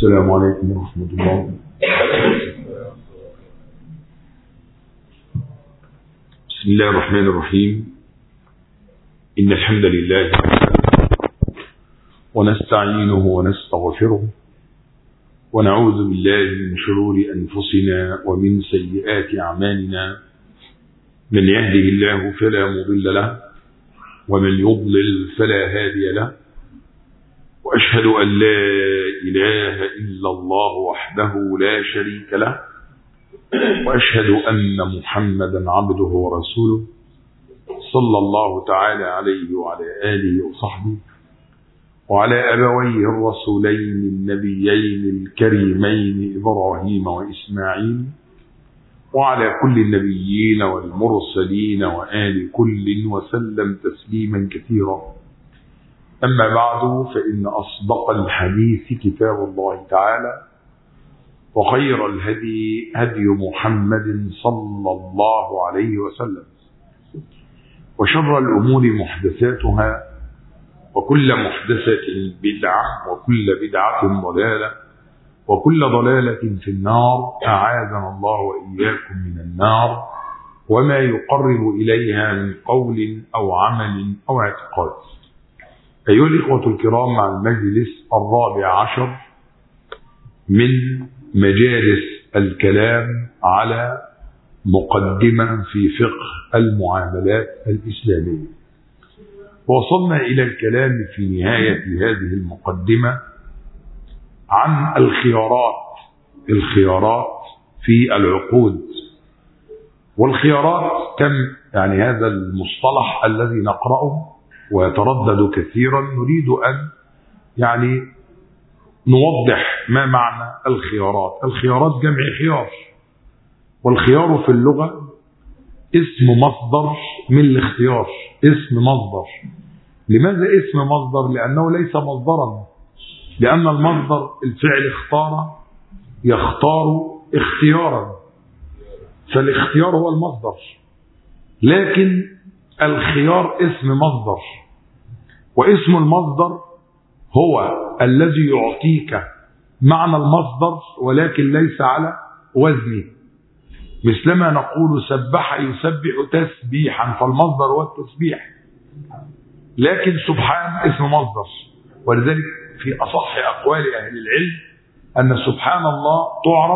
السلام عليكم ورحمة الله بسم الله الرحمن الرحيم إن الحمد لله ونستعينه ونستغفره ونعوذ بالله من شرور أنفسنا ومن سيئات أعمالنا من يهده الله فلا مضل له ومن يضلل فلا هادي له وأشهد أن لا إله إلا الله وحده لا شريك له وأشهد أن محمدا عبده ورسوله صلى الله تعالى عليه وعلى آله وصحبه وعلى أبويه الرسولين النبيين الكريمين إبراهيم وإسماعيل وعلى كل النبيين والمرسلين وآل كل وسلم تسليما كثيرا أما بعد فإن أصدق الحديث كتاب الله تعالى وخير الهدي هدي محمد صلى الله عليه وسلم وشر الأمور محدثاتها وكل محدثة بدعة وكل بدعة ضلالة وكل ضلالة في النار أعاذنا الله وإياكم من النار وما يقرب إليها من قول أو عمل أو اعتقاد أيها الإخوة الكرام مع المجلس الرابع عشر من مجالس الكلام على مقدمة في فقه المعاملات الإسلامية وصلنا إلى الكلام في نهاية هذه المقدمة عن الخيارات الخيارات في العقود والخيارات كم يعني هذا المصطلح الذي نقرأه ويتردد كثيرا نريد أن يعني نوضح ما معنى الخيارات الخيارات جمع خيار والخيار في اللغة اسم مصدر من الاختيار اسم مصدر لماذا اسم مصدر لأنه ليس مصدرا لأن المصدر الفعل اختار يختار اختيارا فالاختيار هو المصدر لكن الخيار اسم مصدر واسم المصدر هو الذي يعطيك معنى المصدر ولكن ليس على وزنه مثلما نقول سبح يسبح تسبيحا فالمصدر هو التسبيح لكن سبحان اسم مصدر ولذلك في أصح أقوال أهل العلم أن سبحان الله تعرب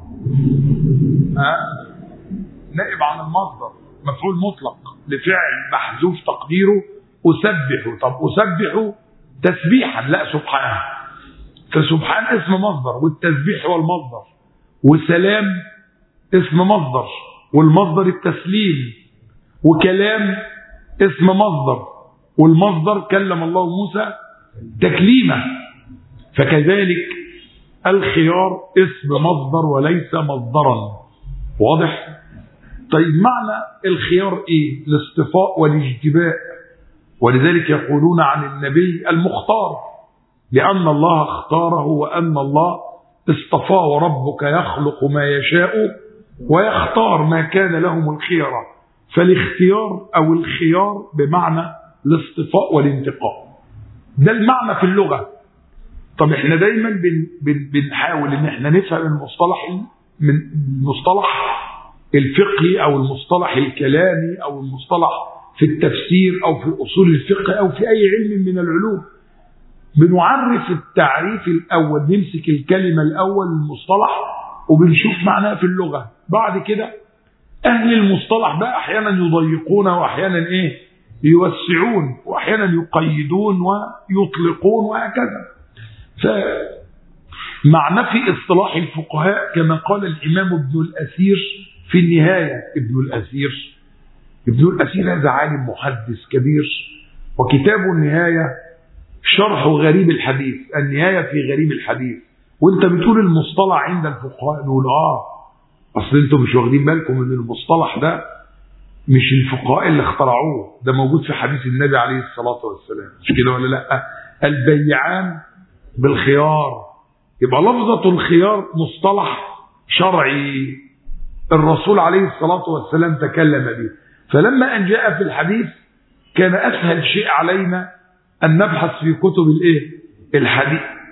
نائب عن المصدر مفعول مطلق لفعل محذوف تقديره أسبح طب أسبح تسبيحا لا سبحان فسبحان اسم مصدر والتسبيح هو المصدر وسلام اسم مصدر والمصدر التسليم وكلام اسم مصدر والمصدر كلم الله موسى تكليما فكذلك الخيار اسم مصدر وليس مصدرا واضح طيب معنى الخيار ايه الاصطفاء والاجتباء ولذلك يقولون عن النبي المختار لأن الله اختاره وأن الله اصطفاه وربك يخلق ما يشاء ويختار ما كان لهم الخيرة فالاختيار أو الخيار بمعنى الاصطفاء والانتقاء ده المعنى في اللغة طب احنا دايما بن بن بنحاول ان احنا نفهم المصطلح من المصطلح الفقهي او المصطلح الكلامي او المصطلح في التفسير او في اصول الفقه او في اي علم من العلوم بنعرف التعريف الاول نمسك الكلمه الاول المصطلح وبنشوف معناه في اللغه بعد كده اهل المصطلح بقى احيانا يضيقون واحيانا ايه يوسعون واحيانا يقيدون ويطلقون وهكذا فمعنى في اصطلاح الفقهاء كما قال الامام ابن الاثير في النهايه ابن الاثير ابن الأثير هذا عالم محدث كبير وكتابه النهاية شرح غريب الحديث النهاية في غريب الحديث وانت بتقول المصطلح عند الفقهاء نقول اه اصل انتم مش واخدين بالكم ان المصطلح ده مش الفقهاء اللي اخترعوه ده موجود في حديث النبي عليه الصلاة والسلام مش كده ولا لا البيعان بالخيار يبقى لفظة الخيار مصطلح شرعي الرسول عليه الصلاة والسلام تكلم به فلما أن جاء في الحديث كان أسهل شيء علينا أن نبحث في كتب الإيه؟ الحديث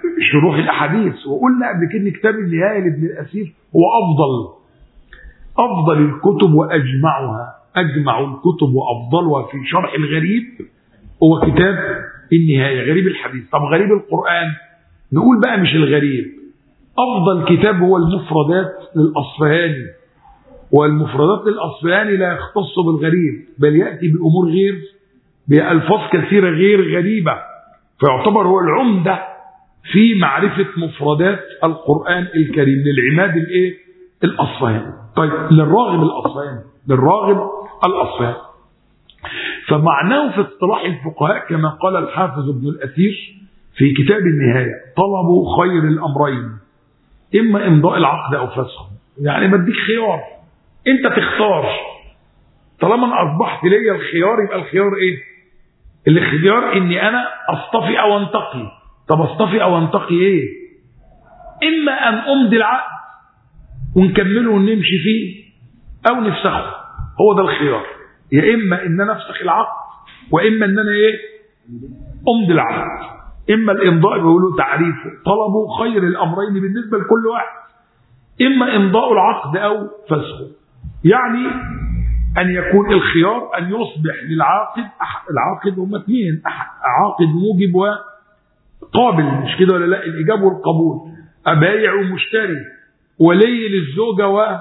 شروح الاحاديث وقلنا قبل كده ان كتاب النهايه لابن الاسير هو افضل افضل الكتب واجمعها اجمع الكتب وافضلها في شرح الغريب هو كتاب النهايه غريب الحديث طب غريب القران نقول بقى مش الغريب افضل كتاب هو المفردات للاصفهاني والمفردات للاصفهاني لا يختص بالغريب بل ياتي بامور غير بألفاظ كثيرة غير غريبة فيعتبر هو العمدة في معرفة مفردات القرآن الكريم للعماد الايه الأصفهاني طيب للراغب الأصفهاني للراغب الأصفهاني فمعناه في اصطلاح الفقهاء كما قال الحافظ ابن الأثير في كتاب النهاية طلبوا خير الأمرين إما إمضاء العقد أو فسخه يعني بديك خيار أنت تختار طالما أنا أصبحت ليا الخيار يبقى الخيار إيه؟ الاختيار إني أنا أصطفي أو أنتقي طب أصطفي أو أنتقي إيه؟ إما أن أمضي العقد ونكمله ونمشي فيه أو نفسخه هو ده الخيار يا إما إن أنا أفسخ العقد وإما إن أنا إيه؟ أمضي العقد إما الإمضاء بيقولوا تعريفه طلبوا خير الأمرين بالنسبة لكل واحد إما إمضاء العقد أو فسخه يعني أن يكون الخيار أن يصبح للعاقد العاقد هم اثنين عاقد موجب وقابل مش كده ولا لا الإجابة والقبول أبايع ومشتري ولي للزوجة و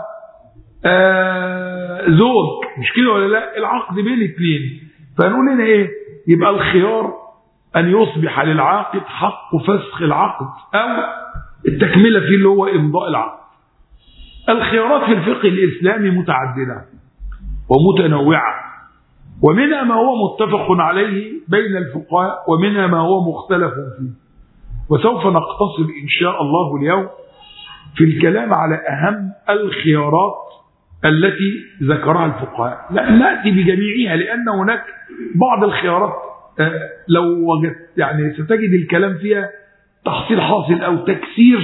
آه زوج مش كده ولا لا العقد بين اثنين فنقول هنا ايه يبقى الخيار أن يصبح للعاقد حق فسخ العقد أو التكملة فيه اللي هو إمضاء العقد الخيارات في الفقه الإسلامي متعددة ومتنوعة ومنها ما هو متفق عليه بين الفقهاء ومنها ما هو مختلف فيه وسوف نقتصر إن شاء الله اليوم في الكلام على أهم الخيارات التي ذكرها الفقهاء لا نأتي بجميعها لأن هناك بعض الخيارات لو وجدت يعني ستجد الكلام فيها تحصيل حاصل أو تكسير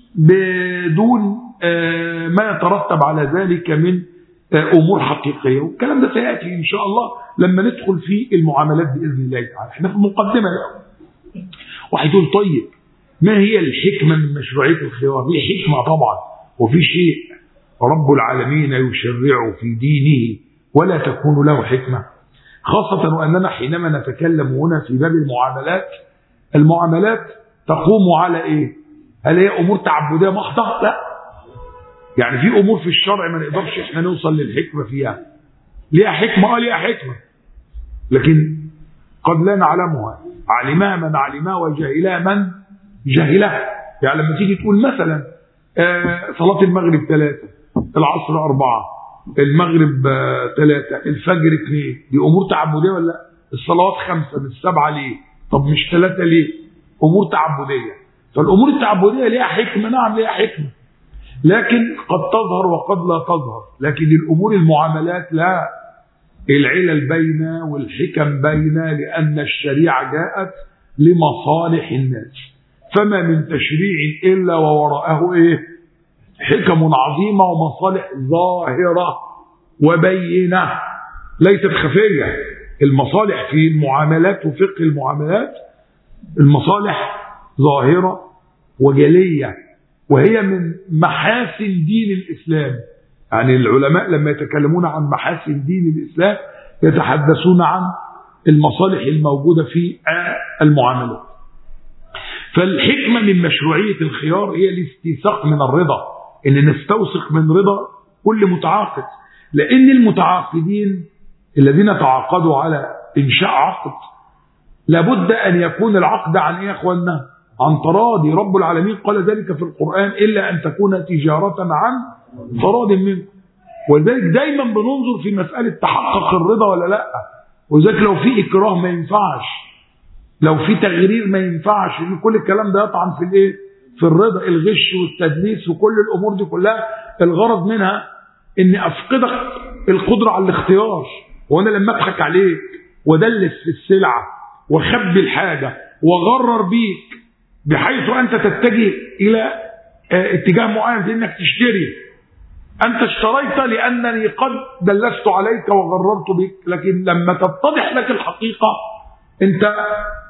بدون ما يترتب على ذلك من امور حقيقيه والكلام ده سياتي ان شاء الله لما ندخل في المعاملات باذن الله تعالى احنا في المقدمه الأول. واحد يقول طيب ما هي الحكمه من مشروعيه الخيار؟ هي حكمه طبعا وفي شيء رب العالمين يشرع في دينه ولا تكون له حكمه خاصه واننا حينما نتكلم هنا في باب المعاملات المعاملات تقوم على ايه؟ هل هي امور تعبديه محضه؟ لا يعني في امور في الشرع ما نقدرش احنا نوصل للحكمه فيها ليها حكمه اه ليها حكمه لكن قد لا نعلمها علمها من علمها وجهلها من جهلها يعني لما تيجي تقول مثلا آه صلاه المغرب ثلاثه العصر اربعه المغرب آه ثلاثه الفجر اثنين دي امور تعبديه ولا لا؟ الصلوات خمسه مش سبعه ليه؟ طب مش ثلاثه ليه؟ امور تعبديه فالامور التعبديه ليها حكمه نعم ليها حكمه لكن قد تظهر وقد لا تظهر لكن الأمور المعاملات لا العلل بين والحكم بين لأن الشريعة جاءت لمصالح الناس فما من تشريع إلا ووراءه إيه حكم عظيمة ومصالح ظاهرة وبينة ليست خفية المصالح في المعاملات وفقه المعاملات المصالح ظاهرة وجليه وهي من محاسن دين الإسلام يعني العلماء لما يتكلمون عن محاسن دين الإسلام يتحدثون عن المصالح الموجودة في المعاملات فالحكمة من مشروعية الخيار هي الاستيثاق من الرضا ان نستوثق من رضا كل متعاقد لان المتعاقدين الذين تعاقدوا على انشاء عقد لابد ان يكون العقد عن ايه يا اخوانا عن تراضي رب العالمين قال ذلك في القرآن إلا أن تكون تجارة عن تراض منكم ولذلك دايما بننظر في مسألة تحقق الرضا ولا لا وذلك لو في إكراه ما ينفعش لو في تغرير ما ينفعش ان كل الكلام ده يطعن في الايه في الرضا الغش والتدليس وكل الامور دي كلها الغرض منها ان افقدك القدره على الاختيار وانا لما اضحك عليك وادلس في السلعه واخبي الحاجه واغرر بيك بحيث أنت تتجه إلى اتجاه معين في أنك تشتري أنت اشتريت لأنني قد دلست عليك وغررت بك لكن لما تتضح لك الحقيقة أنت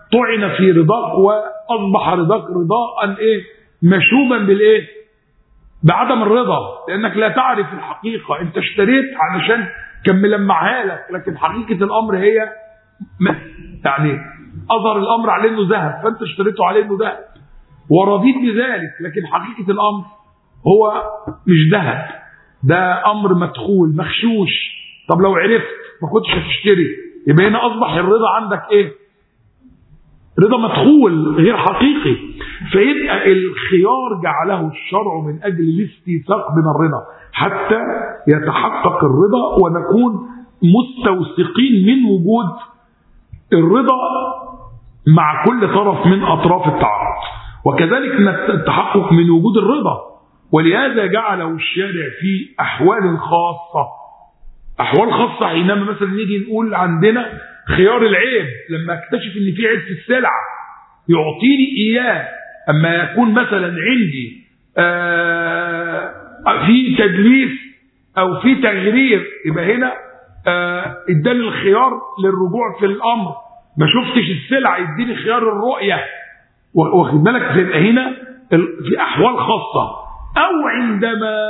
طعن في رضاك واصبح رضاك رضاء ايه مشوبا بالايه بعدم الرضا لانك لا تعرف الحقيقه انت اشتريت علشان كان ملمعها لك لكن حقيقه الامر هي يعني اظهر الامر عليه انه ذهب فانت اشتريته عليه انه ذهب ورضيت بذلك لكن حقيقه الامر هو مش ذهب ده امر مدخول مخشوش طب لو عرفت ما كنتش هتشتري يبقى هنا اصبح الرضا عندك ايه رضا مدخول غير حقيقي فيبقى الخيار جعله الشرع من اجل الاستيثاق من الرضا حتى يتحقق الرضا ونكون مستوثقين من وجود الرضا مع كل طرف من اطراف التعارض وكذلك التحقق من وجود الرضا ولهذا جعله الشارع في احوال خاصه احوال خاصه حينما مثلا نيجي نقول عندنا خيار العيب لما اكتشف ان في عيب في السلعه يعطيني اياه اما يكون مثلا عندي آه في تدليس او في تغرير يبقى هنا آه اداني الخيار للرجوع في الامر ما شفتش السلعه يديني خيار الرؤيه واخد بالك يبقى هنا في احوال خاصه او عندما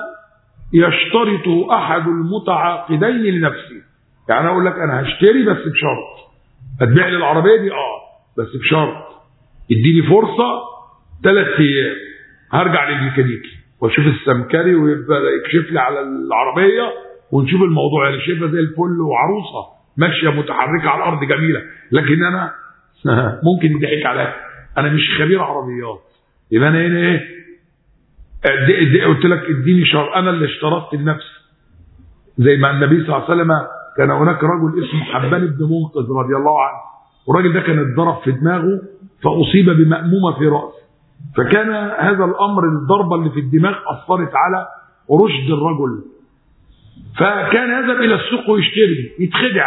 يشترط احد المتعاقدين لنفسه يعني اقول لك انا هشتري بس بشرط هتبيع لي العربيه دي اه بس بشرط اديني فرصه ثلاث ايام هرجع للميكانيكي واشوف السمكري ويبدا يكشف لي على العربيه ونشوف الموضوع يعني شايفها زي الفل وعروسه ماشيه متحركه على الارض جميله لكن انا ممكن يضحك عليا انا مش خبير عربيات يبقى انا هنا ايه قلت لك اديني شر انا اللي اشترطت لنفسي زي ما النبي صلى الله عليه وسلم كان هناك رجل اسمه حبان بن منقذ رضي الله عنه والراجل ده كان اتضرب في دماغه فاصيب بمأمومه في راسه فكان هذا الامر الضربه اللي في الدماغ اثرت على رشد الرجل فكان يذهب الى السوق ويشتري يتخدع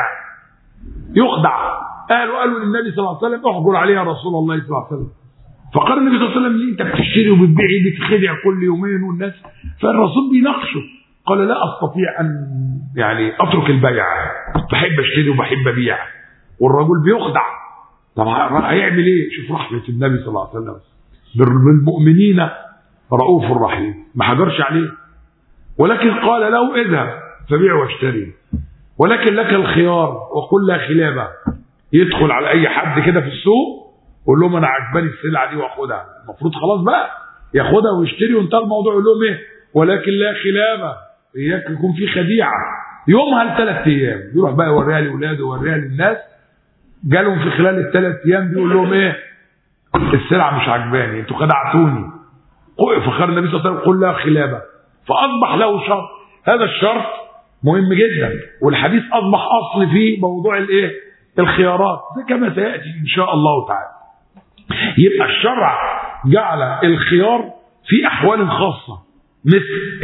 يخدع قالوا قالوا للنبي صلى الله عليه وسلم احجر عليه يا رسول الله صلى الله عليه وسلم فقال النبي صلى الله عليه وسلم ليه انت بتشتري وبتبيع بتخدع كل يومين والناس فالرسول بيناقشه قال لا استطيع ان يعني اترك البيع بحب اشتري وبحب ابيع والرجل بيخدع طب هيعمل ايه شوف رحمه النبي صلى الله عليه وسلم بالمؤمنين رؤوف رحيم ما حجرش عليه ولكن قال له اذهب فبيع واشتري ولكن لك الخيار وقل لا خلافه يدخل على اي حد كده في السوق قول لهم انا عجباني السلعه دي واخدها المفروض خلاص بقى ياخدها ويشتري وانتهى الموضوع يقول لهم ايه ولكن لا خلافه اياك يكون في خديعه يومها لثلاث ايام يروح بقى يوريها لاولاده ويوريها للناس جالهم في خلال الثلاث ايام بيقول لهم ايه السلعه مش عجباني انتوا خدعتوني فخر النبي صلى الله عليه وسلم قل لا خلافه فاصبح له شرط هذا الشرط مهم جدا والحديث اصبح اصل في موضوع الايه الخيارات ده كما سياتي ان شاء الله تعالى يبقى الشرع جعل الخيار في احوال خاصه مثل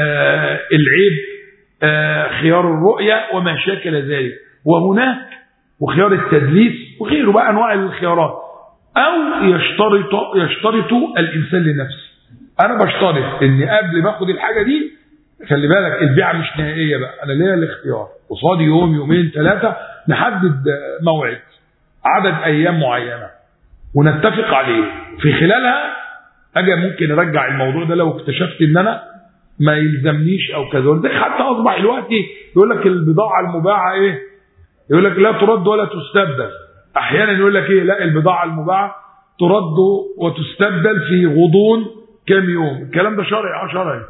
العيب خيار الرؤية وما شاكل ذلك وهناك وخيار التدليس وغيره بقى انواع الخيارات او يشترط يشترط الانسان لنفسه انا بشترط ان قبل ما اخد الحاجه دي خلي بالك البيعه مش نهائيه بقى انا ليا الاختيار قصادي يوم يومين ثلاثه نحدد موعد عدد ايام معينه ونتفق عليه في خلالها اجي ممكن ارجع الموضوع ده لو اكتشفت ان انا ما يلزمنيش او كذا ولذلك حتى اصبح دلوقتي يقول لك البضاعه المباعه ايه؟ يقول لك لا ترد ولا تستبدل احيانا يقول لك ايه لا البضاعه المباعه ترد وتستبدل في غضون كام يوم الكلام ده شرعي اه شرعي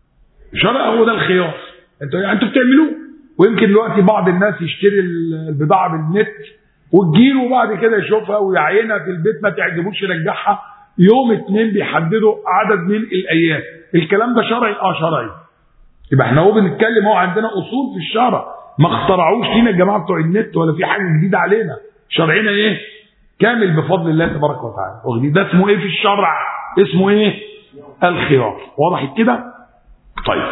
شرعي هو ده الخيار انتوا انتوا بتعملوه ويمكن دلوقتي بعض الناس يشتري البضاعه بالنت وتجيله وبعد كده يشوفها ويعينها في البيت ما تعجبوش يرجعها يوم اتنين بيحددوا عدد من الايام الكلام ده شرعي اه شرعي يبقى احنا هو بنتكلم هو عندنا اصول في الشرع ما اخترعوش لينا الجماعه بتوع النت ولا في حاجه جديده علينا شرعنا ايه كامل بفضل الله تبارك وتعالى واخدين ده اسمه ايه في الشرع اسمه ايه الخيار واضح كده طيب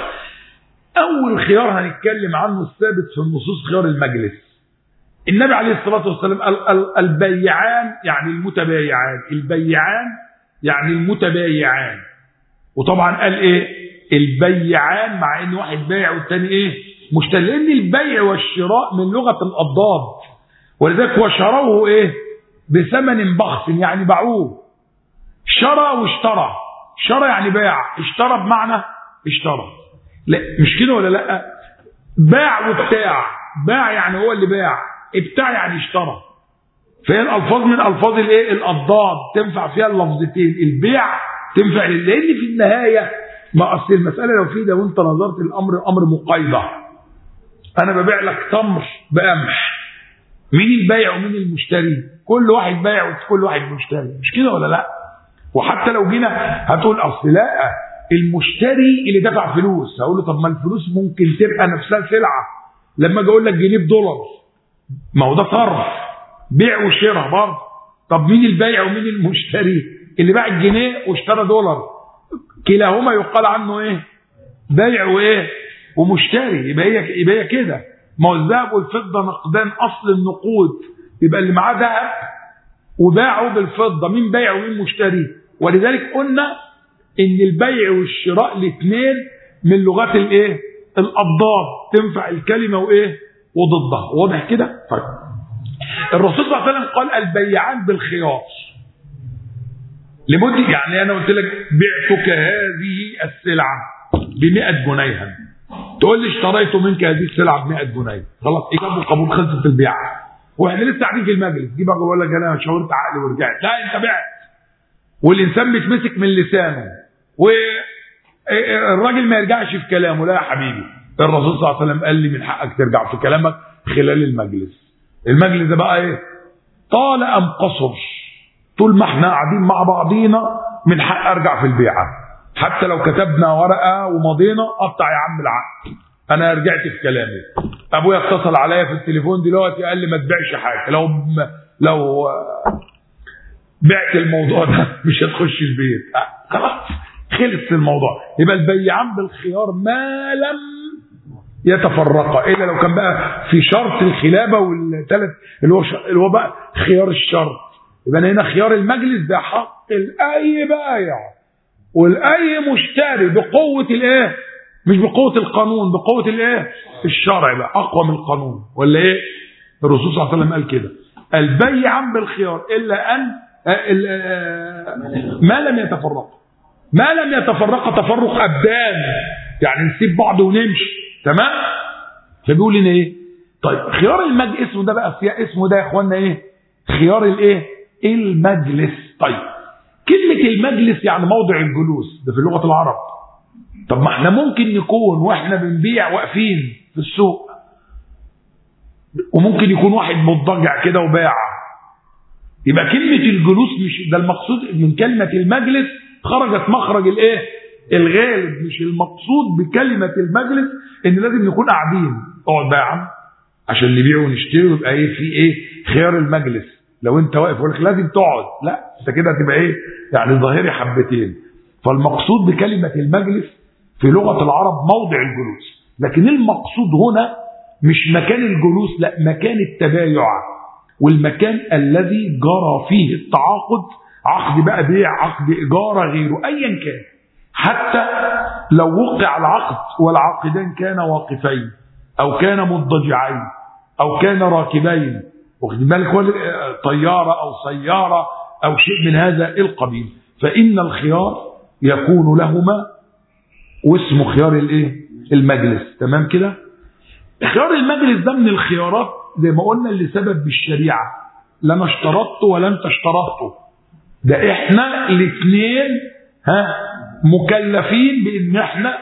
اول خيار هنتكلم عنه الثابت في النصوص خيار المجلس النبي عليه الصلاه والسلام البيعان يعني المتبايعان البيعان يعني المتبايعان وطبعا قال ايه البيعان مع ان واحد بايع والتاني ايه مشتري لان البيع والشراء من لغه الاضداد ولذلك وشروه ايه بثمن بخس يعني باعوه شرى واشترى شرى يعني باع اشترى بمعنى اشترى لا مش كده ولا لا باع وابتاع باع يعني هو اللي باع ابتاع يعني اشترى فهي الالفاظ من الفاظ الايه الاضداد تنفع فيها اللفظتين البيع تنفع لان في النهايه ما اصل المساله لو في لو انت نظرت الامر امر مقايضه انا ببيع لك تمر بقمح مين البايع ومين المشتري كل واحد بايع وكل واحد مشتري مش كده ولا لا وحتى لو جينا هتقول اصل لا المشتري اللي دفع فلوس هقول له طب ما الفلوس ممكن تبقى نفسها سلعه لما اجي اقول لك جنيه بدولار ما هو ده صرف بيع وشراء برضه طب مين البايع ومين المشتري اللي باع الجنيه واشترى دولار كلاهما يقال عنه ايه بايع وايه ومشتري يبقى هي يبقى هي كده ما هو الذهب والفضه نقدان اصل النقود يبقى اللي معاه ذهب وباعه بالفضه مين بايع ومين مشتري ولذلك قلنا ان البيع والشراء الاثنين من لغات الايه الاضداد تنفع الكلمه وايه وضدها واضح كده طيب الرسول صلى الله عليه وسلم قال البيعان بالخيار لمدة يعني أنا قلت لك بعتك هذه السلعة ب 100 جنيها تقول لي اشتريت منك هذه السلعة ب 100 جنيه خلاص إجابة وقبول خلصت البيع واحنا لسه قاعدين في المجلس دي بقى بقول لك انا شاورت عقلي ورجعت لا انت بعت والانسان بيتمسك من لسانه والراجل ما يرجعش في كلامه لا يا حبيبي الرسول صلى الله عليه وسلم قال لي من حقك ترجع في كلامك خلال المجلس المجلس ده بقى ايه طال ام قصر طول ما احنا قاعدين مع بعضينا من حق ارجع في البيعه حتى لو كتبنا ورقه ومضينا قطع يا عم العقد انا رجعت في كلامي ابويا اتصل عليا في التليفون دلوقتي قال لي ما تبيعش حاجه لو لو بعت الموضوع ده مش هتخش البيت خلاص خلص الموضوع يبقى البيعان بالخيار ما لم يتفرقا الا لو كان بقى في شرط الخلابه والثلاث اللي هو اللي هو بقى خيار الشرط يبقى هنا خيار المجلس ده حق لاي بايع ولاي مشتري بقوه الايه مش بقوه القانون بقوه الايه الشرع بقى اقوى من القانون ولا ايه الرسول صلى الله عليه وسلم قال كده البيع بالخيار الا ان ما لم يتفرق ما لم يتفرق تفرق ابدان يعني نسيب بعض ونمشي تمام فبيقول لنا ايه طيب خيار المجلس اسمه ده بقى اسمه ده يا اخوانا ايه خيار الايه المجلس طيب كلمة المجلس يعني موضع الجلوس ده في لغة العرب طب ما احنا ممكن نكون واحنا بنبيع واقفين في السوق وممكن يكون واحد مضطجع كده وباع يبقى كلمة الجلوس مش ده المقصود من كلمة المجلس خرجت مخرج الايه الغالب مش المقصود بكلمة المجلس ان لازم نكون قاعدين اقعد بقى يا عم عشان نبيع ونشتري ويبقى ايه في ايه خيار المجلس لو انت واقف يقول لك لازم تقعد لا انت كده هتبقى ايه يعني ظاهري حبتين فالمقصود بكلمة المجلس في لغة العرب موضع الجلوس لكن المقصود هنا مش مكان الجلوس لا مكان التبايع والمكان الذي جرى فيه التعاقد عقد بقى بيع عقد إيجار غيره أيا كان حتى لو وقع العقد والعاقدان كانا واقفين أو كانا مضجعين أو كانا راكبين واخد بالك طيارة أو سيارة أو شيء من هذا القبيل فإن الخيار يكون لهما واسمه خيار الايه المجلس تمام كده خيار المجلس ده من الخيارات زي ما قلنا اللي سبب بالشريعة لا انا اشترطته ولا انت اشترطته ده احنا الاثنين ها مكلفين بان احنا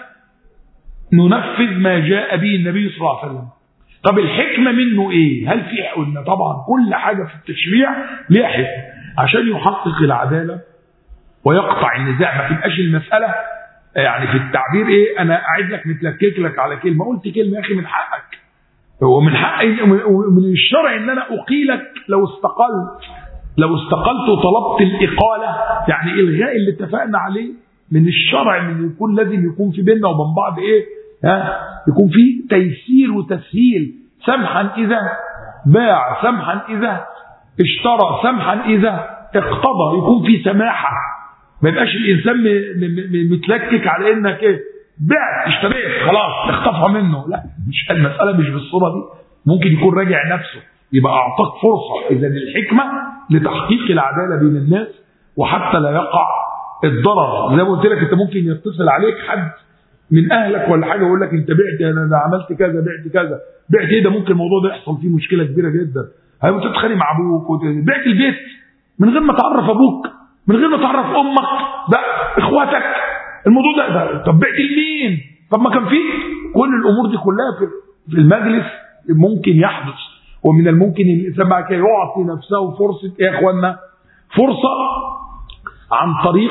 ننفذ ما جاء به النبي صلى الله عليه وسلم طب الحكمة منه ايه هل في قلنا طبعا كل حاجة في التشريع ليها حكمة عشان يحقق العدالة ويقطع النزاع ما تبقاش المسألة يعني في التعبير ايه انا قاعد لك متلكك لك على كلمة قلت كلمة يا اخي من حقك هو من حق من الشرع ان انا اقيلك لو استقلت لو استقلت وطلبت الاقاله يعني الغاء اللي اتفقنا عليه من الشرع ان يكون لازم يكون في بيننا وبين بعض ايه ها يكون في تيسير وتسهيل سمحا اذا باع سمحا اذا اشترى سمحا اذا اقتضى يكون في سماحه ما يبقاش الانسان متلكك على انك ايه بعت اشتريت خلاص اخطفها منه لا مش المساله مش بالصوره دي ممكن يكون راجع نفسه يبقى اعطاك فرصه اذا الحكمه لتحقيق العداله بين الناس وحتى لا يقع الضرر زي ما قلت لك انت ممكن يتصل عليك حد من اهلك ولا حاجه يقول لك انت بعت انا ده عملت كذا بعت كذا بعت ايه ده ممكن الموضوع ده يحصل فيه مشكله كبيره جدا هيبقى تتخانق مع ابوك وت- بعت البيت من غير ما تعرف ابوك من غير ما تعرف امك ده اخواتك الموضوع ده, ده طب بعت لمين طب ما كان في كل الامور دي كلها في في المجلس ممكن يحدث ومن الممكن ان الانسان بعد كده يعطي نفسه فرصه ايه يا اخوانا فرصه عن طريق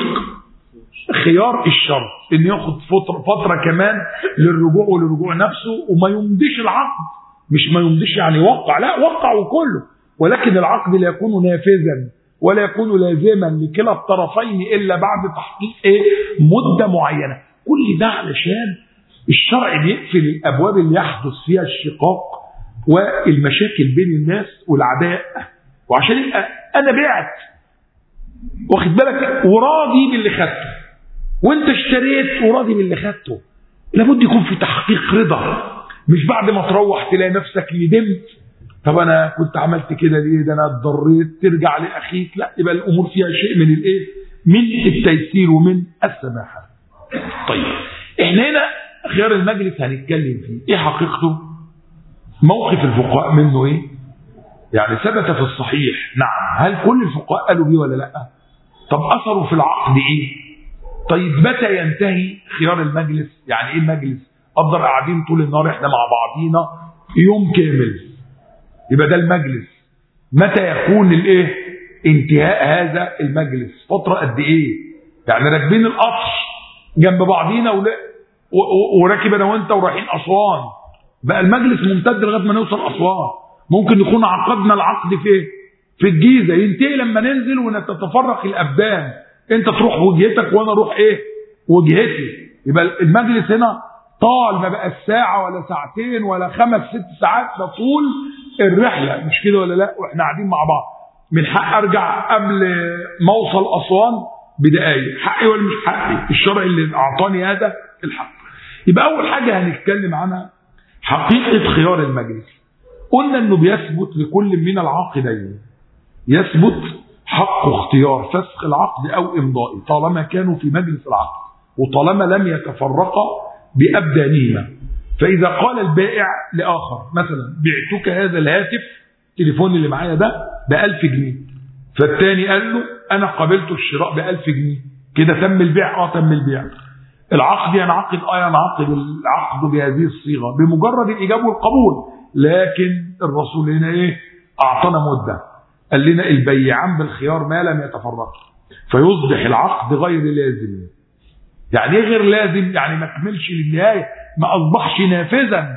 خيار الشر ان ياخد فتره فتره كمان للرجوع ولرجوع نفسه وما يمضيش العقد مش ما يمضيش يعني يوقع لا وقع وكله ولكن العقد لا يكون نافذا ولا يكون لازما لكلا الطرفين الا بعد تحقيق ايه مده معينه كل ده علشان الشرع بيقفل الابواب اللي يحدث فيها الشقاق والمشاكل بين الناس والعداء وعشان يبقى انا بعت واخد بالك وراضي باللي خدته وانت اشتريت وراضي باللي خدته لابد يكون في تحقيق رضا مش بعد ما تروح تلاقي نفسك ندمت طب انا كنت عملت كده ليه ده انا اتضريت ترجع لاخيك لا يبقى الامور فيها شيء من الايه من التيسير ومن السماحه طيب احنا هنا خيار المجلس هنتكلم فيه ايه حقيقته موقف الفقهاء منه ايه يعني ثبت في الصحيح نعم هل كل الفقهاء قالوا بيه ولا لا طب اثره في العقد ايه طيب متى ينتهي خيار المجلس يعني ايه المجلس افضل قاعدين طول النهار احنا مع بعضينا يوم كامل يبقى ده المجلس متى يكون الايه انتهاء هذا المجلس فتره قد ايه يعني راكبين القطر جنب بعضينا ولا و- و- وراكب انا وانت ورايحين اسوان بقى المجلس ممتد لغايه ما نوصل اسوان ممكن نكون عقدنا العقد في إيه؟ في الجيزه ينتهي لما ننزل ونتفرق الابدان انت تروح وجهتك وانا اروح ايه وجهتي يبقى المجلس هنا طال ما بقى الساعه ولا ساعتين ولا خمس ست ساعات ده طول الرحله مش كده ولا لا واحنا قاعدين مع بعض من حق ارجع قبل ما اوصل اسوان بدقايق حقي ولا مش حقي الشرع اللي اعطاني هذا الحق يبقى اول حاجه هنتكلم عنها حقيقه خيار المجلس قلنا انه بيثبت لكل من العاقدين يثبت حق اختيار فسخ العقد او امضائه طالما كانوا في مجلس العقد وطالما لم يتفرقا بابدانهما فاذا قال البائع لاخر مثلا بعتك هذا الهاتف التليفون اللي معايا ده ب 1000 جنيه فالتاني قال له انا قبلت الشراء ب 1000 جنيه كده تم البيع اه تم البيع العقد ينعقد اه ينعقد العقد بهذه الصيغه بمجرد الاجابه والقبول لكن الرسول هنا ايه اعطانا مده قال لنا البيعان بالخيار ما لم يتفرقا فيصبح العقد غير لازم يعني ايه غير لازم يعني ما كملش للنهايه ما اصبحش نافذا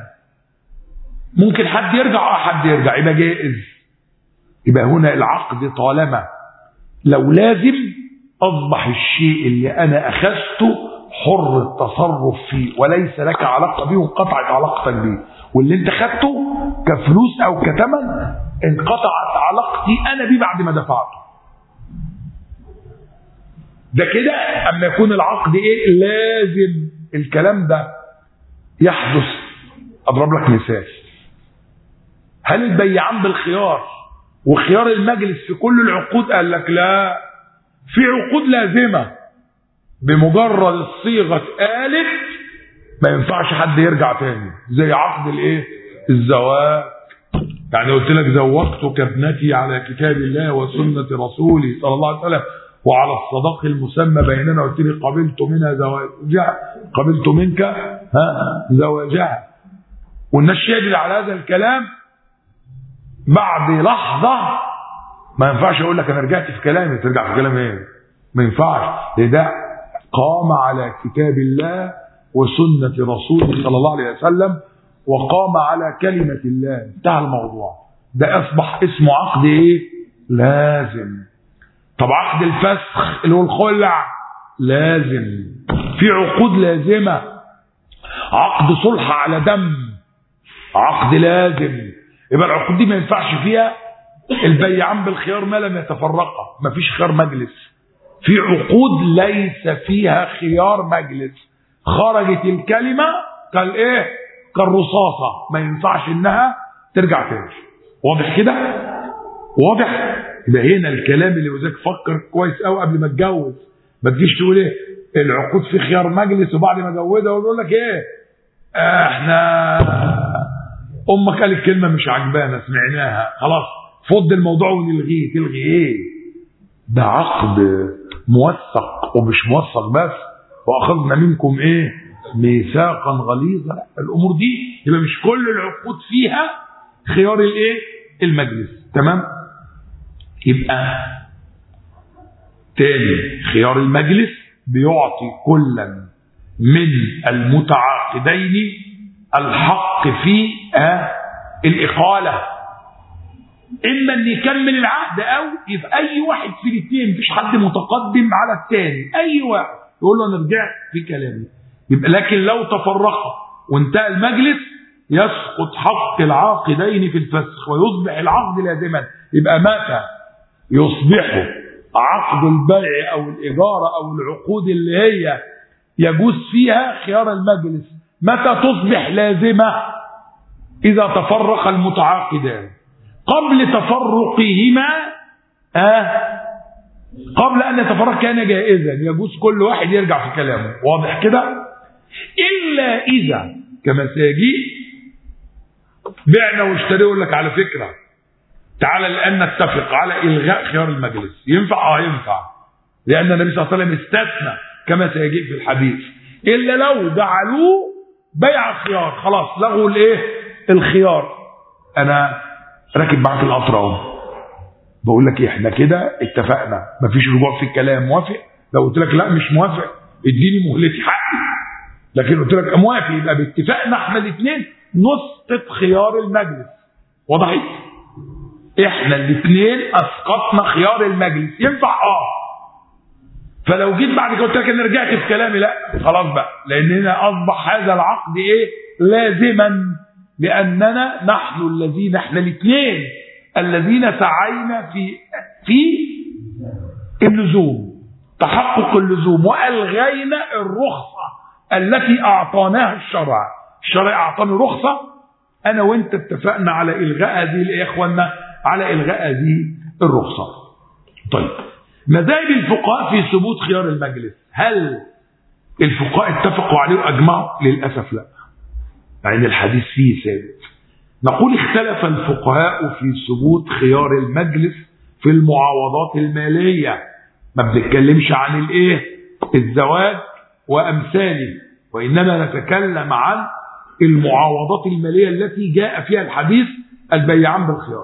ممكن حد يرجع اه حد يرجع يبقى جائز يبقى هنا العقد طالما لو لازم اصبح الشيء اللي انا اخذته حر التصرف فيه وليس لك علاقه به وانقطعت علاقتك به واللي انت خدته كفلوس او كثمن انقطعت علاقتي انا بيه بعد ما دفعته ده كده اما يكون العقد ايه لازم الكلام ده يحدث اضرب لك مثال هل البيعان بالخيار وخيار المجلس في كل العقود قال لك لا في عقود لازمه بمجرد الصيغه اتقالت ما ينفعش حد يرجع تاني زي عقد الايه الزواج يعني قلت لك زوجتك ابنتي على كتاب الله وسنه رسولي صلى الله عليه وسلم وعلى الصداق المسمى بيننا قلت لي قبلت منها زواجها قبلت منك ها زواجها والناس شهدت على هذا الكلام بعد لحظه ما ينفعش اقول لك انا رجعت في كلامي ترجع في كلام ايه ما ينفعش لان ده قام على كتاب الله وسنة رسوله صلى الله عليه وسلم وقام على كلمة الله انتهى الموضوع ده أصبح اسمه عقد إيه؟ لازم طب عقد الفسخ اللي هو الخلع لازم في عقود لازمة عقد صلح على دم عقد لازم يبقى العقود دي ما ينفعش فيها البيعان بالخيار ما لم يتفرقا ما فيش خيار مجلس في عقود ليس فيها خيار مجلس خرجت الكلمة كالايه كالرصاصة ما ينفعش انها ترجع تاني واضح كده واضح يبقى هنا الكلام اللي وزاك فكر كويس قوي قبل ما تتجوز ما تجيش تقول ايه العقود في خيار مجلس وبعد ما جوزها ويقول لك ايه احنا امك قالت كلمه مش عجبانا سمعناها خلاص فض الموضوع ونلغيه تلغي ايه ده عقد موثق ومش موثق بس واخذنا منكم ايه ميثاقا غليظا الامور دي يبقى مش كل العقود فيها خيار الايه المجلس تمام يبقى تاني خيار المجلس بيعطي كلا من المتعاقدين الحق في آه الإقالة إما أن يكمل العقد أو يبقى أي واحد في الاثنين مفيش حد متقدم على الثاني أي واحد يقول له أنا رجعت في كلامي يبقى لكن لو تفرقا وانتهى المجلس يسقط حق العاقدين في الفسخ ويصبح العقد لازما يبقى متى يصبح عقد البيع او الايجار او العقود اللي هي يجوز فيها خيار المجلس متى تصبح لازمه اذا تفرق المتعاقدان قبل تفرقهما آه قبل ان يتفرق كان جائزا يجوز كل واحد يرجع في كلامه واضح كده الا اذا كما سيجيء بعنا واشتري يقول لك على فكره تعالى الان نتفق على الغاء خيار المجلس ينفع اه ينفع لان النبي صلى الله عليه وسلم استثنى كما سيجيء في الحديث الا لو جعلوه بيع خيار خلاص لغوا الايه الخيار انا راكب معاك القطر اهو بقول لك احنا كده اتفقنا مفيش رجوع في الكلام موافق لو قلت لك لا مش موافق اديني مهلتي حقي لكن قلت لك موافق يبقى باتفاقنا احنا الاثنين نسقط خيار المجلس وضحت احنا الاثنين اسقطنا خيار المجلس ينفع اه فلو جيت بعد كده قلت لك انا رجعت في كلامي لا خلاص بقى لان هنا اصبح هذا العقد ايه لازما لاننا نحن الذين احنا الاثنين الذين سعينا في في اللزوم تحقق اللزوم والغينا الرخصه التي اعطاناها الشرع الشرع اعطاني رخصه انا وانت اتفقنا على الغاء هذه يا اخوانا على الغاء هذه الرخصه طيب مذاهب الفقهاء في ثبوت خيار المجلس هل الفقهاء اتفقوا عليه واجمعوا للاسف لا مع ان الحديث فيه ثابت نقول اختلف الفقهاء في ثبوت خيار المجلس في المعاوضات الماليه ما بنتكلمش عن الايه الزواج وامثاله وانما نتكلم عن المعاوضات الماليه التي جاء فيها الحديث البيعان بالخيار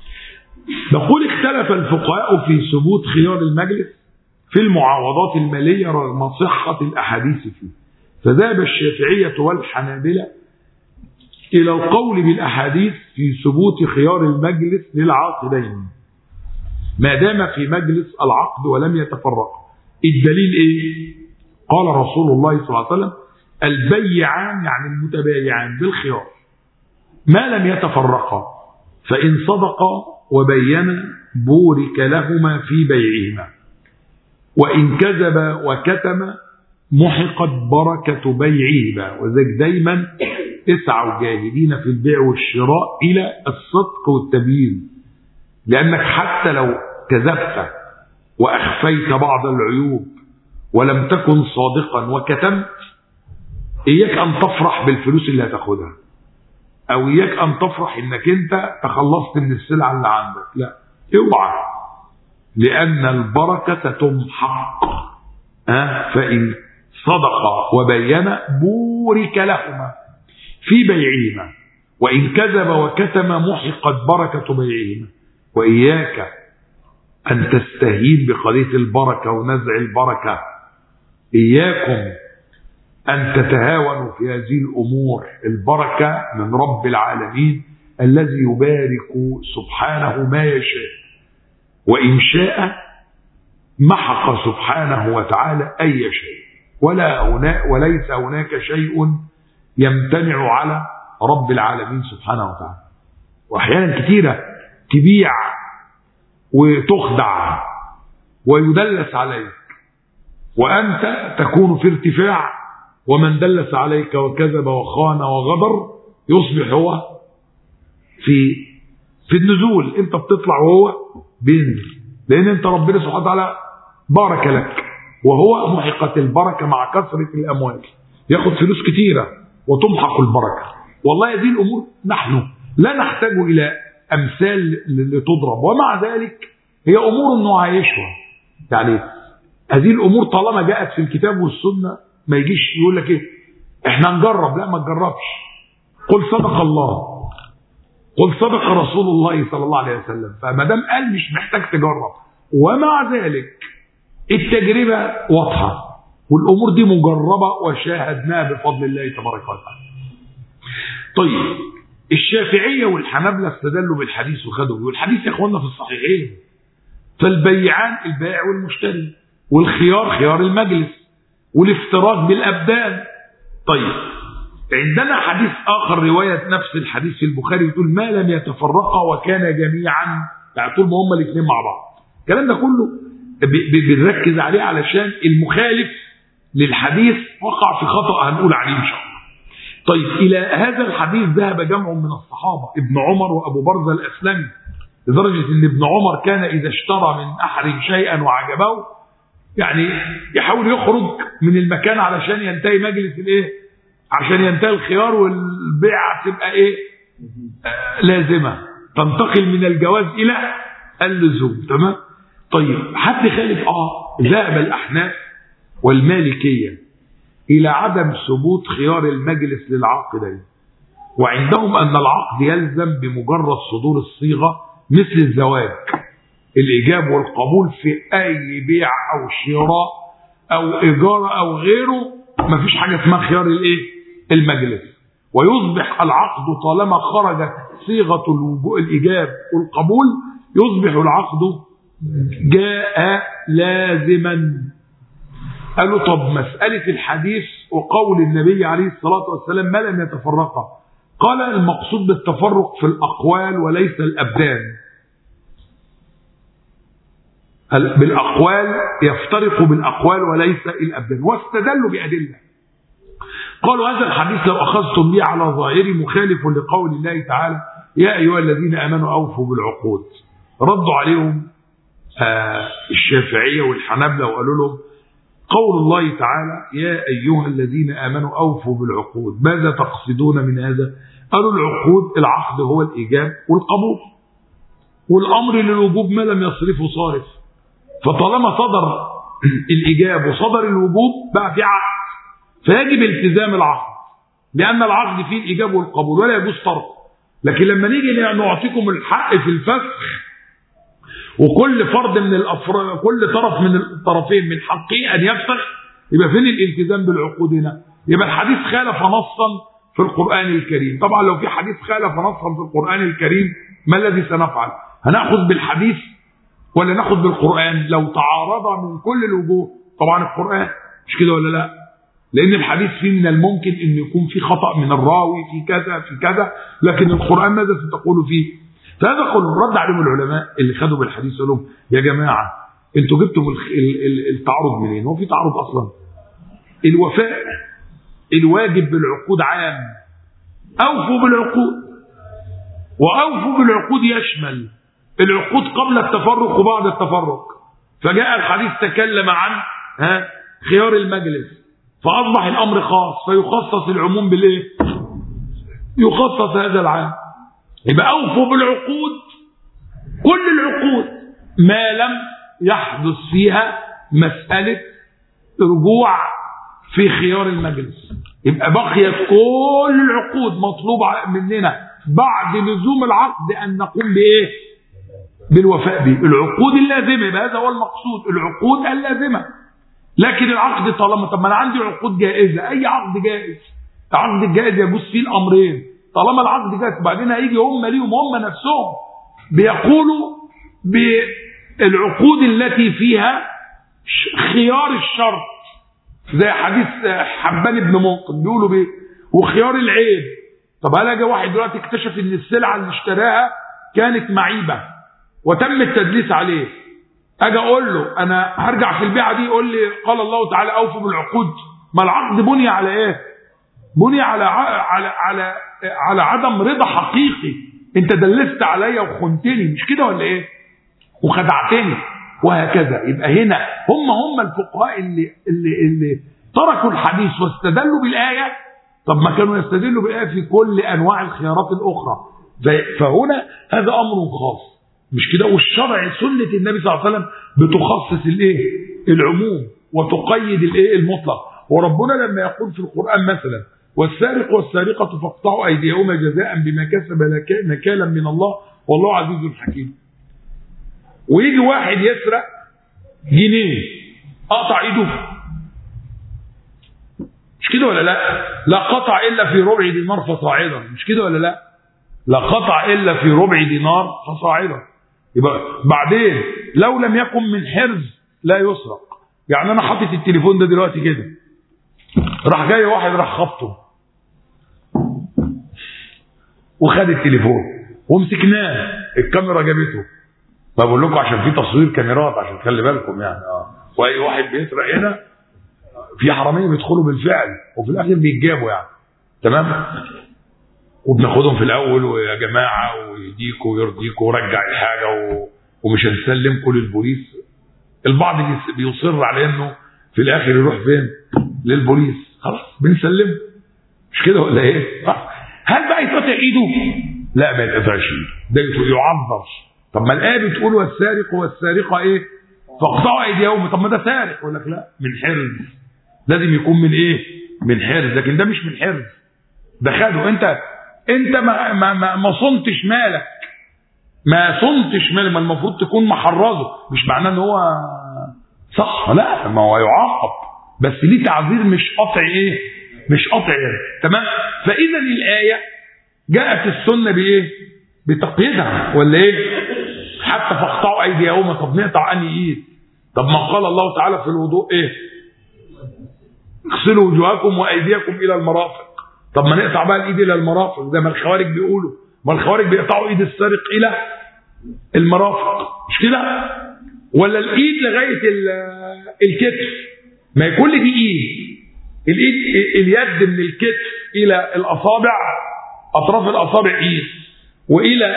نقول اختلف الفقهاء في ثبوت خيار المجلس في المعاوضات الماليه رغم صحه الاحاديث فيه فذهب الشافعيه والحنابله الى القول بالاحاديث في ثبوت خيار المجلس للعاقدين ما دام في مجلس العقد ولم يتفرق الدليل ايه قال رسول الله صلى الله عليه وسلم البيعان يعني المتبايعان بالخيار ما لم يتفرقا فإن صدقا وبينا بورك لهما في بيعهما وإن كذب وكتم محقت بركة بيعهما وذلك دايما اسعوا جاهدين في البيع والشراء إلى الصدق والتبيين لأنك حتى لو كذبت وأخفيت بعض العيوب ولم تكن صادقا وكتمت إياك أن تفرح بالفلوس اللي هتاخدها أو إياك أن تفرح إنك أنت تخلصت من السلعة اللي عندك لا اوعى لأن البركة تمحق أه؟ فإن صدق وبين بورك لهما في بيعهما وإن كذب وكتم محقت بركة بيعهما وإياك أن تستهين بقضية البركة ونزع البركة إياكم أن تتهاونوا في هذه الأمور البركة من رب العالمين الذي يبارك سبحانه ما يشاء وإن شاء محق سبحانه وتعالى أي شيء ولا هنا وليس هناك شيء يمتنع على رب العالمين سبحانه وتعالى وأحيانا كثيرة تبيع وتخدع ويدلس عليك وأنت تكون في ارتفاع ومن دلس عليك وكذب وخان وغدر يصبح هو في في النزول انت بتطلع وهو بينزل لان انت ربنا سبحانه وتعالى بارك لك وهو محقت البركه مع كثره الاموال ياخد فلوس كتيره وتمحق البركه والله هذه الامور نحن لا نحتاج الى امثال لتضرب ومع ذلك هي امور نعايشها يعني هذه الامور طالما جاءت في الكتاب والسنه ما يجيش يقول لك ايه احنا نجرب لا ما تجربش قل صدق الله قل صدق رسول الله صلى الله عليه وسلم فما دام قال مش محتاج تجرب ومع ذلك التجربه واضحه والامور دي مجربه وشاهدناها بفضل الله تبارك وتعالى. طيب الشافعيه والحنابله استدلوا بالحديث وخدوا والحديث يا اخوانا في الصحيحين فالبيعان البائع والمشتري والخيار خيار المجلس والافتراق بالابدان طيب عندنا حديث اخر روايه نفس الحديث في البخاري بتقول ما لم يتفرقا وكان جميعا يعني طول ما هما الاثنين مع بعض الكلام ده كله بنركز عليه علشان المخالف للحديث وقع في خطا هنقول عليه ان شاء الله طيب الى هذا الحديث ذهب جمع من الصحابه ابن عمر وابو برزه الاسلمي لدرجه ان ابن عمر كان اذا اشترى من احد شيئا وعجبه يعني يحاول يخرج من المكان علشان ينتهي مجلس الايه عشان ينتهي الخيار والبيعه تبقى ايه آه لازمه تنتقل من الجواز الى اللزوم تمام طيب حد خالف اه ذهب الاحناف والمالكيه الى عدم ثبوت خيار المجلس للعاقدين وعندهم ان العقد يلزم بمجرد صدور الصيغه مثل الزواج الايجاب والقبول في اي بيع او شراء او ايجار او غيره ما فيش حاجه اسمها خيار الايه المجلس ويصبح العقد طالما خرجت صيغه الايجاب والقبول يصبح العقد جاء لازما قالوا طب مسألة الحديث وقول النبي عليه الصلاة والسلام ما لم يتفرقا قال المقصود بالتفرق في الأقوال وليس الأبدان بالأقوال يفترق بالأقوال وليس الأبدان واستدلوا بأدلة قالوا هذا الحديث لو أخذتم به على ظاهره مخالف لقول الله تعالى يا أيها الذين آمنوا أوفوا بالعقود ردوا عليهم آه الشافعية والحنابلة وقالوا لهم قول الله تعالى يا أيها الذين آمنوا أوفوا بالعقود ماذا تقصدون من هذا قالوا العقود العقد هو الإيجاب والقبول والأمر للوجوب ما لم يصرفه صارف فطالما صدر الإيجاب وصدر الوجوب بقى في عقد فيجب التزام العقد لأن العقد فيه الإيجاب والقبول ولا يجوز طرقه لكن لما نيجي نعطيكم الحق في الفسخ وكل فرد من الافراد كل طرف من الطرفين من حقه ان يفسخ يبقى فين الالتزام بالعقود هنا؟ يبقى الحديث خالف نصا في القران الكريم، طبعا لو في حديث خالف نصا في القران الكريم ما الذي سنفعل؟ هناخذ بالحديث ولا ناخذ بالقران؟ لو تعارض من كل الوجوه طبعا القران مش كده ولا لا؟ لان الحديث فيه من الممكن ان يكون في خطا من الراوي في كذا في كذا لكن القران ماذا ستقول فيه؟ فهذا قول رد عليهم العلماء اللي خدوا بالحديث قالوا لهم يا جماعه انتوا جبتوا التعارض منين؟ هو في تعارض اصلا؟ الوفاء الواجب بالعقود عام اوفوا بالعقود واوفوا بالعقود يشمل العقود قبل التفرق وبعد التفرق فجاء الحديث تكلم عن ها خيار المجلس فاصبح الامر خاص فيخصص العموم بالايه؟ يخصص هذا العام يبقى اوفوا بالعقود كل العقود ما لم يحدث فيها مسألة رجوع في خيار المجلس يبقى بقيت كل العقود مطلوب مننا بعد لزوم العقد أن نقوم بإيه بالوفاء به العقود اللازمة يبقى هذا هو المقصود العقود اللازمة لكن العقد طالما طب ما أنا عندي عقود جائزة أي عقد جائز العقد الجائز يجوز فيه الأمرين طالما العقد جات وبعدين هيجي هم ليهم هم نفسهم بيقولوا بالعقود التي فيها خيار الشرط زي حديث حبان بن منقذ بيقولوا بيه وخيار العيب طب هل اجي واحد دلوقتي اكتشف ان السلعه اللي اشتراها كانت معيبه وتم التدليس عليه اجي اقول له انا هرجع في البيعه دي يقول لي قال الله تعالى اوفوا بالعقود ما العقد بني على ايه؟ بني على على على على عدم رضا حقيقي انت دلست عليا وخنتني مش كده ولا ايه وخدعتني وهكذا يبقى هنا هم هم الفقهاء اللي اللي اللي تركوا الحديث واستدلوا بالايه طب ما كانوا يستدلوا بالايه في كل انواع الخيارات الاخرى فهنا هذا امر خاص مش كده والشرع سنه النبي صلى الله عليه وسلم بتخصص الايه العموم وتقيد الايه المطلق وربنا لما يقول في القران مثلا والسارق والسارقه فاقطعوا ايديهما جزاء بما كسب نكالا من الله والله عزيز حكيم ويجي واحد يسرق جنيه اقطع ايده مش كده ولا لا لا قطع الا في ربع دينار فصاعدا مش كده ولا لا لا قطع الا في ربع دينار فصاعدا يبقى بعدين لو لم يكن من حرز لا يسرق يعني انا حاطط التليفون ده دلوقتي كده راح جاي واحد راح خبطه وخد التليفون ومسكناه الكاميرا جابته ما بقول لكم عشان في تصوير كاميرات عشان تخلي بالكم يعني اه واي واحد بيسرق هنا في حراميه بيدخلوا بالفعل وفي الاخر بيتجابوا يعني تمام وبناخدهم في الاول ويا جماعه ويهديكوا ويرضيكوا ورجع الحاجه و... ومش هنسلمكم للبوليس البعض بيصر على انه في الاخر يروح فين للبوليس خلاص بنسلمه مش كده ولا ايه هل بقى يتقطع ايده لا ما يتقطعش ايده ده يعذر طب ما الايه بتقول والسارق والسارقه ايه فاقطعوا ايديهم طب ما ده سارق يقول لك لا من حرز لازم يكون من ايه من حرز لكن ده مش من حرز ده خده انت انت ما ما ما, ما صنتش مالك ما صنتش مالك ما المفروض تكون محرزه مش معناه ان هو صح لا ما هو يعاقب بس ليه تعذير مش قطع ايه مش قطع إيه؟ تمام فاذا الايه جاءت السنه بايه بتقييدها ولا ايه حتى فاقطعوا ايديهما طب نقطع انهي ايد طب ما قال الله تعالى في الوضوء ايه اغسلوا وجوهكم وايديكم الى المرافق طب ما نقطع بقى الايد الى المرافق زي ما الخوارج بيقولوا ما الخوارج بيقطعوا ايد السارق الى المرافق مش كده ولا الايد لغايه الكتف ما يكون دي ايد الايد اليد من الكتف الى الاصابع اطراف الاصابع ايد والى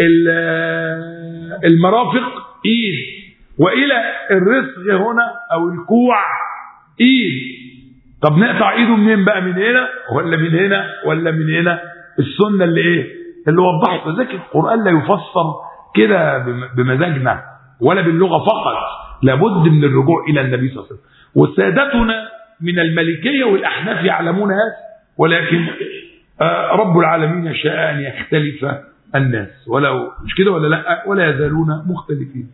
المرافق ايد والى الرسغ هنا او الكوع ايد طب نقطع ايده منين بقى من هنا ولا من هنا ولا من هنا السنه اللي ايه اللي وضحت ذلك القران لا يفسر كده بمزاجنا ولا باللغه فقط لابد من الرجوع الى النبي صلى الله عليه وسلم وسادتنا من الملكيه والاحناف يعلمون هذا ولكن رب العالمين يشاء ان يختلف الناس ولو مش كده ولا لا ولا يزالون مختلفين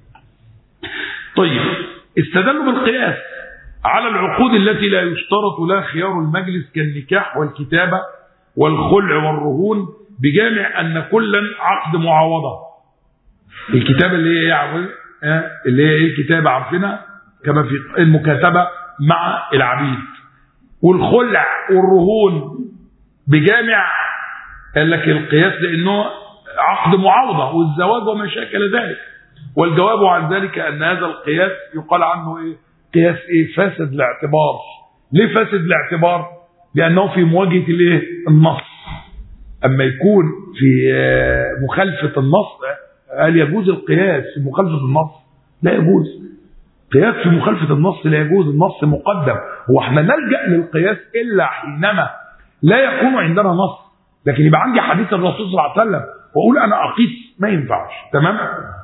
طيب استدلوا بالقياس على العقود التي لا يشترط لها خيار المجلس كالنكاح والكتابة والخلع والرهون بجامع أن كلا عقد معاوضة الكتابة اللي هي يعني اللي هي ايه كتابة عارفينها كما في المكاتبة مع العبيد والخلع والرهون بجامع قال لك القياس لأنه عقد معاوضة والزواج وما شاكل ذلك والجواب عن ذلك أن هذا القياس يقال عنه إيه قياس إيه فاسد الاعتبار ليه فاسد الاعتبار لأنه في مواجهة الإيه النص أما يكون في مخالفة النص هل يجوز القياس في مخالفة النص لا يجوز قياس في مخالفة النص لا يجوز النص مقدم هو احنا نلجأ للقياس إلا حينما لا يكون عندنا نص لكن يبقى عندي حديث الرسول صلى الله عليه وسلم واقول انا اقيس ما ينفعش تمام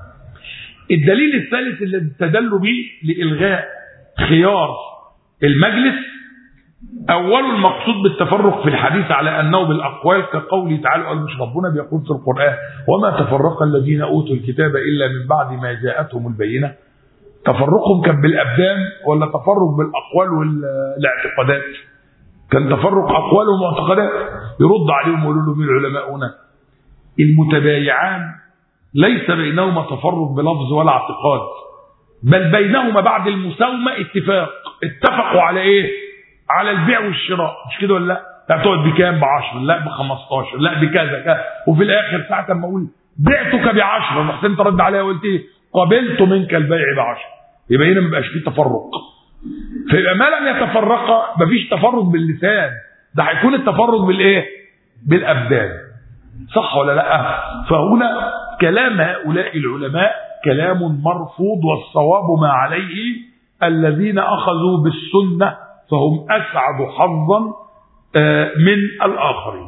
الدليل الثالث اللي استدلوا به لالغاء خيار المجلس اول المقصود بالتفرق في الحديث على انه بالاقوال كقوله تعالى قال مش ربنا بيقول في القران وما تفرق الذين اوتوا الكتاب الا من بعد ما جاءتهم البينه تفرقهم كان بالابدان ولا تفرق بالاقوال والاعتقادات كان تفرق اقوال ومعتقدات يرد عليهم ويقول لهم العلماء هنا المتبايعان ليس بينهما تفرق بلفظ ولا اعتقاد بل بينهما بعد المساومه اتفاق اتفقوا على ايه على البيع والشراء مش كده ولا لا لا بتقعد بكام ب 10 لا ب 15 لا بكذا كذا وفي الاخر ساعه ما اقول بعتك ب 10 رحت انت رد عليا وقلت ايه قبلت منك البيع ب 10 يبقى هنا ما بيبقاش فيه تفرق فيبقى ما لم يتفرقا مفيش تفرق باللسان ده هيكون التفرق بالايه بالابدان صح ولا لا فهنا كلام هؤلاء العلماء كلام مرفوض والصواب ما عليه الذين أخذوا بالسنة فهم أسعد حظا آه، من الآخرين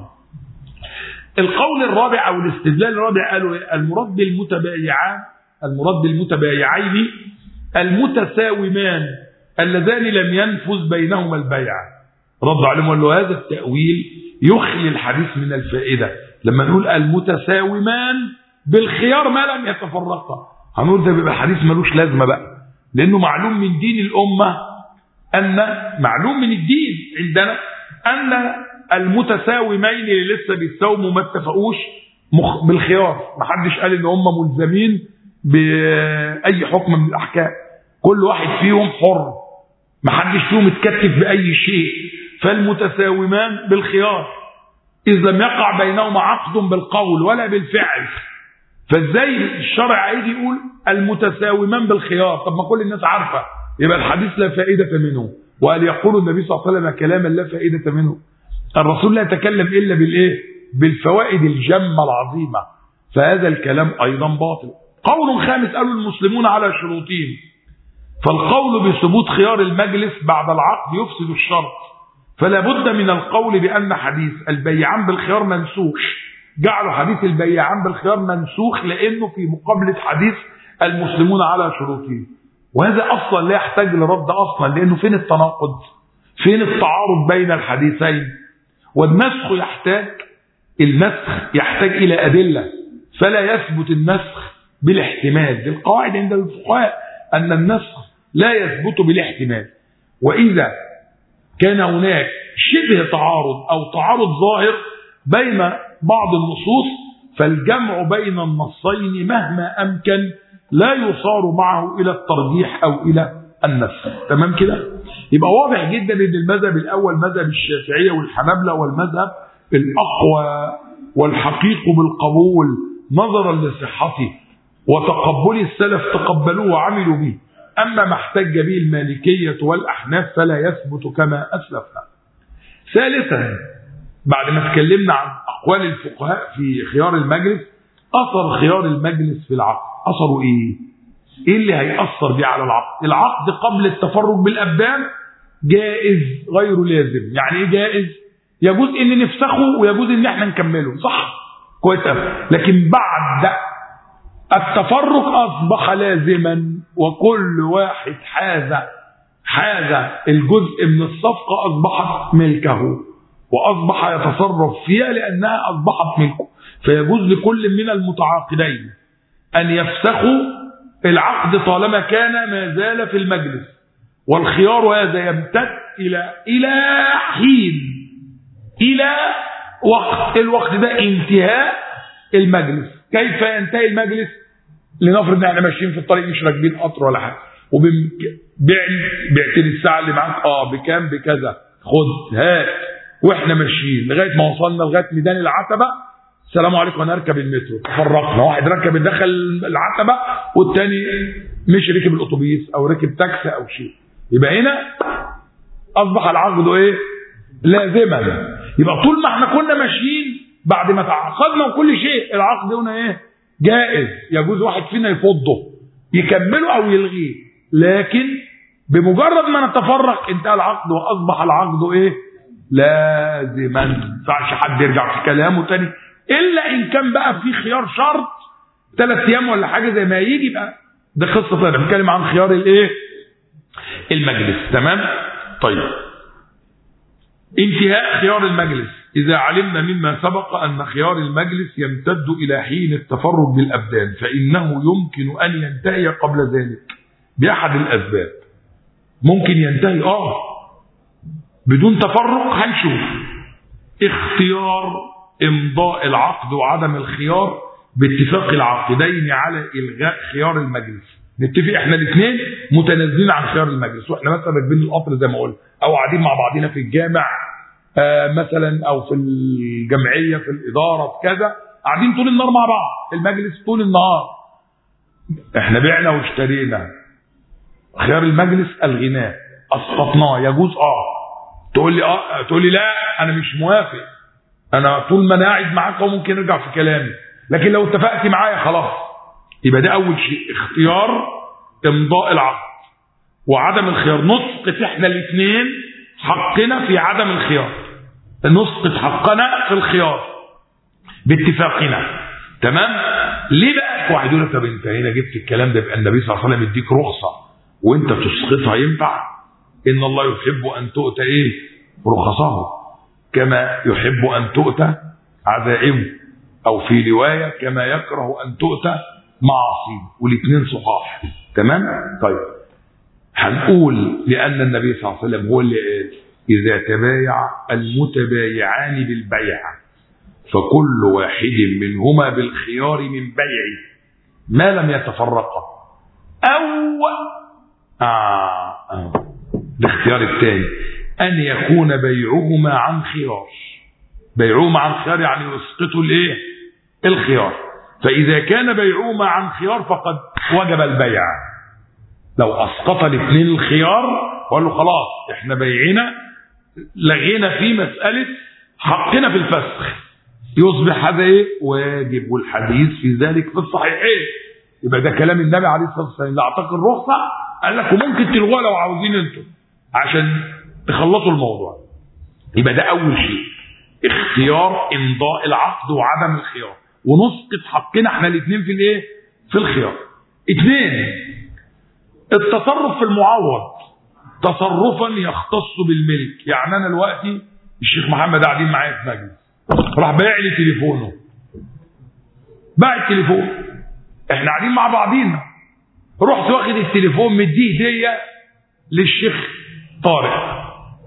القول الرابع أو الاستدلال الرابع قالوا المراد بالمتبايعان المراد بالمتبايعين المتساومان اللذان لم ينفذ بينهما البيع رد عليهم وقال له هذا التأويل يخلي الحديث من الفائدة لما نقول المتساومان بالخيار ما لم يتفرقا هنقول ده بيبقى حديث ملوش لازمة بقى لأنه معلوم من دين الأمة أن معلوم من الدين عندنا أن المتساومين اللي لسه بيتساوموا ما اتفقوش بالخيار ما حدش قال ان هم ملزمين باي حكم من الاحكام كل واحد فيهم حر ما حدش فيهم اتكتف باي شيء فالمتساومان بالخيار اذ لم يقع بينهما عقد بالقول ولا بالفعل فازاي الشرع عايز يقول المتساومان بالخيار طب ما كل الناس عارفه يبقى الحديث لا فائده منه وقال يقول النبي صلى الله عليه وسلم كلاما لا فائده منه الرسول لا يتكلم الا بالايه بالفوائد الجمه العظيمه فهذا الكلام ايضا باطل قول خامس قالوا المسلمون على شروطهم فالقول بثبوت خيار المجلس بعد العقد يفسد الشرط فلا بد من القول بأن حديث البيعان بالخيار منسوخ جعلوا حديث البيعان بالخيار منسوخ لأنه في مقابلة حديث المسلمون على شروطهم وهذا أصلا لا يحتاج لرد أصلا لأنه فين التناقض فين التعارض بين الحديثين والنسخ يحتاج النسخ يحتاج إلى أدلة فلا يثبت النسخ بالاحتمال القواعد عند الفقهاء أن النسخ لا يثبت بالاحتمال وإذا كان هناك شبه تعارض أو تعارض ظاهر بين بعض النصوص فالجمع بين النصين مهما أمكن لا يصار معه إلى الترجيح أو إلى النسخ تمام كده يبقى واضح جدا ان المذهب الاول مذهب الشافعيه والحنابله والمذهب الاقوى والحقيق بالقبول نظرا لصحته وتقبل السلف تقبلوه وعملوا به أما ما احتج به المالكية والأحناف فلا يثبت كما أسلفنا ثالثا بعد ما تكلمنا عن أقوال الفقهاء في خيار المجلس أثر خيار المجلس في العقد أثره إيه؟ إيه اللي هيأثر بيه على العقد؟ العقد قبل التفرج بالأبدان جائز غير لازم يعني إيه جائز؟ يجوز إن نفسخه ويجوز إن إحنا نكمله صح؟ كويس لكن بعد التفرق أصبح لازما وكل واحد حاز حاز الجزء من الصفقة أصبحت ملكه وأصبح يتصرف فيها لأنها أصبحت ملكه فيجوز لكل من المتعاقدين أن يفسخوا العقد طالما كان ما زال في المجلس والخيار هذا يمتد إلى إلى حين إلى وقت الوقت ده انتهاء المجلس كيف ينتهي المجلس لنفرض ان احنا ماشيين في الطريق مش راكبين قطر ولا حاجه وبعني بعت لي الساعه اللي معاك اه بكام بكذا خد هات واحنا ماشيين لغايه ما وصلنا لغايه ميدان العتبه السلام عليكم انا اركب المترو تفرقنا واحد ركب دخل العتبه والتاني مش ركب الاتوبيس او ركب تاكسي او شيء يبقى هنا اصبح العقد ايه لازما يبقى طول ما احنا كنا ماشيين بعد ما تعاقدنا وكل شيء العقد هنا ايه جائز يجوز واحد فينا يفضه يكمله او يلغيه لكن بمجرد ما نتفرق انتهى العقد واصبح العقد ايه لازما ما ينفعش حد يرجع في كلامه تاني الا ان كان بقى في خيار شرط ثلاث ايام ولا حاجه زي ما يجي بقى ده قصه ثانيه بنتكلم عن خيار الايه المجلس تمام طيب انتهاء خيار المجلس إذا علمنا مما سبق أن خيار المجلس يمتد إلى حين التفرج بالأبدان فإنه يمكن أن ينتهي قبل ذلك بأحد الأسباب ممكن ينتهي آه بدون تفرق هنشوف اختيار إمضاء العقد وعدم الخيار باتفاق العقدين على إلغاء خيار المجلس نتفق احنا الاثنين متنازلين عن خيار المجلس واحنا مثلا راكبين القطر زي ما قلنا او قاعدين مع بعضنا في الجامع آه مثلا او في الجمعيه في الاداره في كذا قاعدين طول النهار مع بعض المجلس طول النهار احنا بعنا واشترينا خيار المجلس الغناء اسقطناه يجوز اه تقول لي اه تقول لي لا انا مش موافق انا طول ما انا قاعد معاك وممكن ارجع في كلامي لكن لو اتفقت معايا خلاص يبقى ده اول شيء اختيار امضاء العقد وعدم الخيار نسقط احنا الاثنين حقنا في عدم الخيار نسقط حقنا في الخيار باتفاقنا تمام ليه بقى واحد يقول لك طب انت هنا جبت الكلام ده يبقى النبي صلى الله عليه وسلم يديك رخصه وانت تسقطها ينفع ان الله يحب ان تؤتى ايه رخصه كما يحب ان تؤتى عزائمه او في روايه كما يكره ان تؤتى معاصيه والاثنين صحاح تمام طيب هنقول لان النبي صلى الله عليه وسلم هو اللي قال اذا تبايع المتبايعان بالبيع فكل واحد منهما بالخيار من بيع ما لم يتفرقا او آه آه الاختيار الثاني ان يكون بيعهما عن خيار بيعهما عن خيار يعني يسقطوا الايه الخيار فاذا كان بيعهما عن خيار فقد وجب البيع لو اسقط الاثنين الخيار وقال له خلاص احنا بيعنا لغينا في مساله حقنا في الفسخ يصبح هذا ايه واجب والحديث في ذلك في الصحيحين يبقى ده كلام النبي عليه الصلاه والسلام اللي اعطاك الرخصه قال لك وممكن تلغوها لو عاوزين انتم عشان تخلصوا الموضوع يبقى ده اول شيء اختيار امضاء العقد وعدم الخيار ونسقط حقنا احنا الاثنين في الايه في الخيار اثنين التصرف في المعوض تصرفا يختص بالملك يعني انا دلوقتي الشيخ محمد قاعدين معايا في مجلس راح بايع لي تليفونه باع التليفون احنا قاعدين مع بعضينا رحت واخد التليفون مديه هديه للشيخ طارق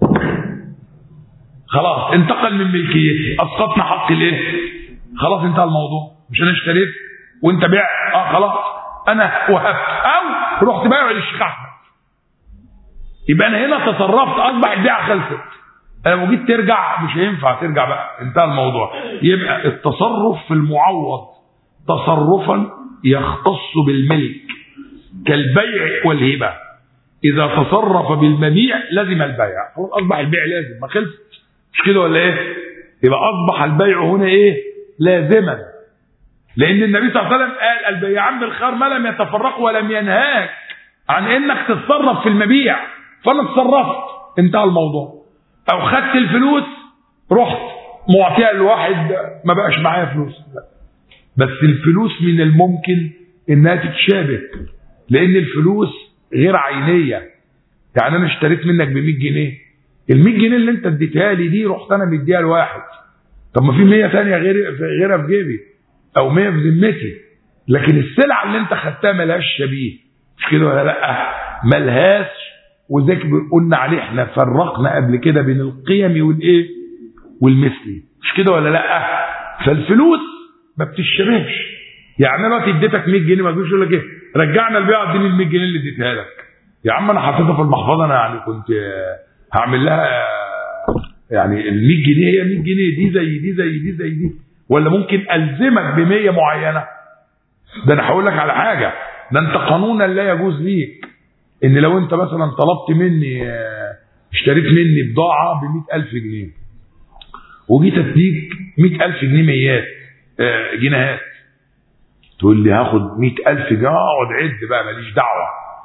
خلاص انتقل من ملكيتي اسقطنا حق الايه خلاص انتهى الموضوع مش انا اشتريت وانت بيع اه خلاص انا وهبت او رحت بايعه للشيخ احمد يبقى انا هنا تصرفت اصبح البيعه خلصت لو جيت ترجع مش هينفع ترجع بقى انتهى الموضوع يبقى التصرف في المعوض تصرفا يختص بالملك كالبيع والهبه اذا تصرف بالمبيع لزم البيع اصبح البيع لازم ما خلصت مش كده ولا ايه يبقى اصبح البيع هنا ايه لازما لان النبي صلى الله عليه وسلم قال البيعان بالخيار ما لم يتفرقوا ولم ينهاك عن انك تتصرف في المبيع فانا اتصرفت انتهى الموضوع او خدت الفلوس رحت معطيها لواحد ما بقاش معايا فلوس لا. بس الفلوس من الممكن انها تتشابك لان الفلوس غير عينيه يعني انا اشتريت منك ب 100 جنيه ال 100 جنيه اللي انت اديتها لي دي رحت انا مديها لواحد طب ما في 100 ثانيه غير غيرها في جيبي او 100 في ذمتي لكن السلعه اللي انت خدتها ملهاش شبيه مش كده ولا لا ملهاش وذاك قلنا عليه احنا فرقنا قبل كده بين القيم والايه والمثلي مش كده ولا لا فالفلوس ما بتشبهش يعني انا دلوقتي اديتك 100 جنيه ما تجيش يقول لك ايه رجعنا البيعه اديني ال 100 جنيه اللي اديتها لك يا عم انا حطيتها في المحفظه انا يعني كنت هعمل لها يعني ال 100 جنيه هي 100 جنيه دي زي دي زي دي زي دي ولا ممكن الزمك ب 100 معينه ده انا هقول لك على حاجه ده انت قانونا لا يجوز ليك ان لو انت مثلا طلبت مني اشتريت مني بضاعه ب 100000 جنيه وجيت اديك 100000 جنيه ميات جنيهات تقول لي هاخد 100000 جنيه اقعد عد بقى ماليش دعوه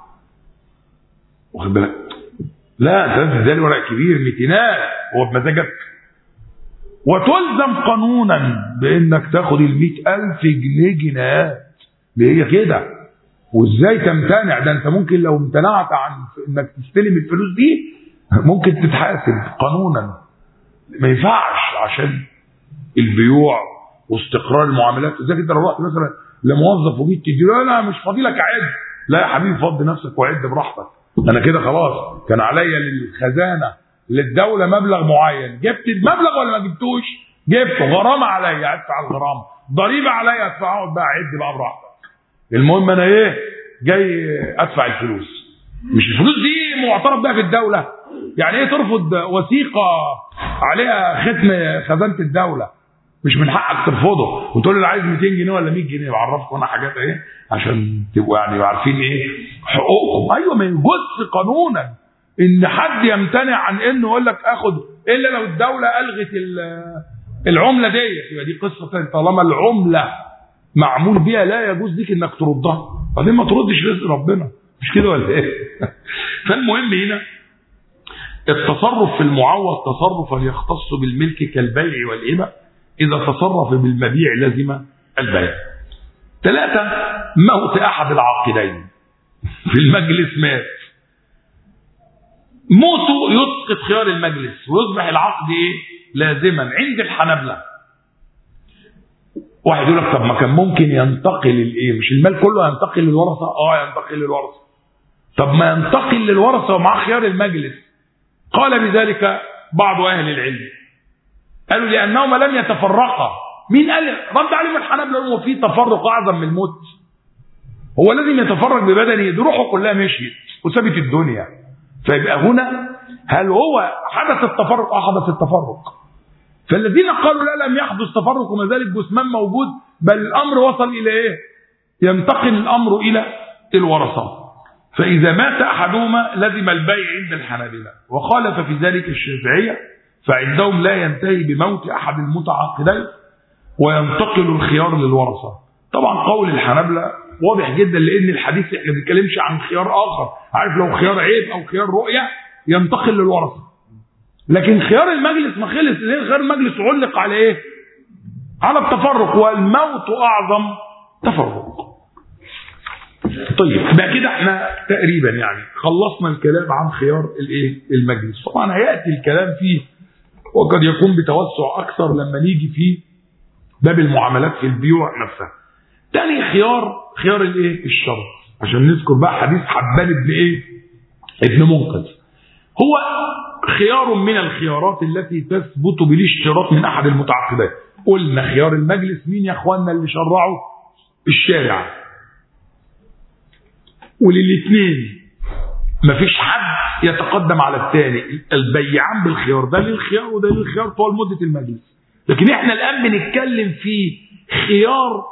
واخد بالك لا انت لازم تديني ورق كبير ميتينات هو بمزاجك وتلزم قانونا بانك تاخد ال 100000 جنيه جنيهات هي كده وازاي تمتنع ده انت ممكن لو امتنعت عن انك تستلم الفلوس دي ممكن تتحاسب قانونا ما ينفعش عشان البيوع واستقرار المعاملات زي انت لو رحت مثلا لموظف وجيت تدي له لا مش فاضي لك عد لا يا حبيبي فضي نفسك وعد براحتك انا كده خلاص كان عليا للخزانه للدوله مبلغ معين جبت المبلغ ولا ما جبتوش جبته غرامه عليا ادفع الغرامه ضريبه عليا ادفع اقعد بقى عد بقى براحتك المهم انا ايه جاي ادفع الفلوس مش الفلوس دي معترف بها في الدوله يعني ايه ترفض وثيقه عليها ختم خزانه الدوله مش من حقك ترفضه وتقول له عايز 200 جنيه ولا 100 جنيه بعرفكم انا حاجات ايه عشان تبقوا يعني عارفين ايه حقوقكم ايوه ما يجوزش قانونا ان حد يمتنع عن انه يقول لك اخد الا لو الدوله الغت العمله ديت يبقى دي قصه ثانيه طالما العمله معمول بيها لا يجوز ليك انك تردها بعدين ما تردش رزق ربنا مش كده ولا ايه فالمهم هنا التصرف في المعوض تصرفا يختص بالملك كالبيع والهبه اذا تصرف بالمبيع لزم البيع ثلاثه موت احد العاقدين في المجلس مات موته يسقط خيار المجلس ويصبح العقد ايه لازما عند الحنبلة واحد يقول لك طب ما كان ممكن ينتقل الايه مش المال كله ينتقل للورثه اه ينتقل للورثه طب ما ينتقل للورثه ومعاه خيار المجلس قال بذلك بعض اهل العلم قالوا لانهما لم يتفرقا مين قال رد عليهم الحنابلة هو في تفرق اعظم من الموت هو لازم يتفرق ببدنه دي روحه كلها مشيت وسابت الدنيا فيبقى هنا هل هو حدث التفرق اه حدث التفرق فالذين قالوا لا لم يحدث تفرق وما زال الجثمان موجود بل الامر وصل الى ايه ينتقل الامر الى الورثه فاذا مات احدهما لزم البيع عند الحنابله وخالف في ذلك الشافعيه فعندهم لا ينتهي بموت احد المتعاقدين وينتقل الخيار للورثه طبعا قول الحنابله واضح جدا لان الحديث احنا ما بنتكلمش عن خيار اخر عارف لو خيار عيب او خيار رؤيه ينتقل للورثه لكن خيار المجلس ما خلص ليه خيار المجلس علق على ايه على التفرق والموت اعظم تفرق طيب بقى كده احنا تقريبا يعني خلصنا الكلام عن خيار الايه المجلس طبعا هياتي الكلام فيه وقد يكون بتوسع اكثر لما نيجي في باب المعاملات في البيوع نفسها تاني خيار خيار الايه الشرط عشان نذكر بقى حديث حبان ابن ايه ابن منقذ هو خيار من الخيارات التي تثبت بالاشتراط من احد المتعاقدات قلنا خيار المجلس مين يا اخواننا اللي شرعوا الشارع وللاثنين مفيش حد يتقدم على الثاني البيعان بالخيار ده للخيار وده للخيار طول مده المجلس لكن احنا الان بنتكلم في خيار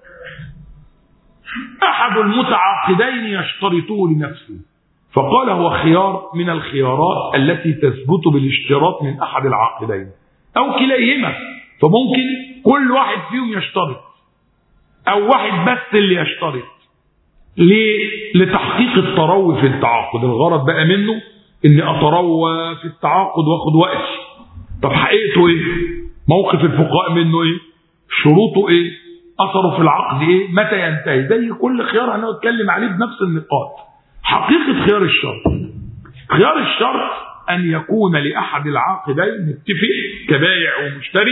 احد المتعاقدين يشترطه لنفسه فقال هو خيار من الخيارات التي تثبت بالاشتراط من احد العاقدين او كليهما فممكن كل واحد فيهم يشترط او واحد بس اللي يشترط ليه؟ لتحقيق التروي في التعاقد الغرض بقى منه اني اتروى في التعاقد واخد وقت طب حقيقته ايه موقف الفقهاء منه ايه شروطه ايه اثره في العقد ايه متى ينتهي زي كل خيار هنتكلم عليه بنفس النقاط حقيقة خيار الشرط خيار الشرط أن يكون لأحد العاقدين متفق كبايع ومشتري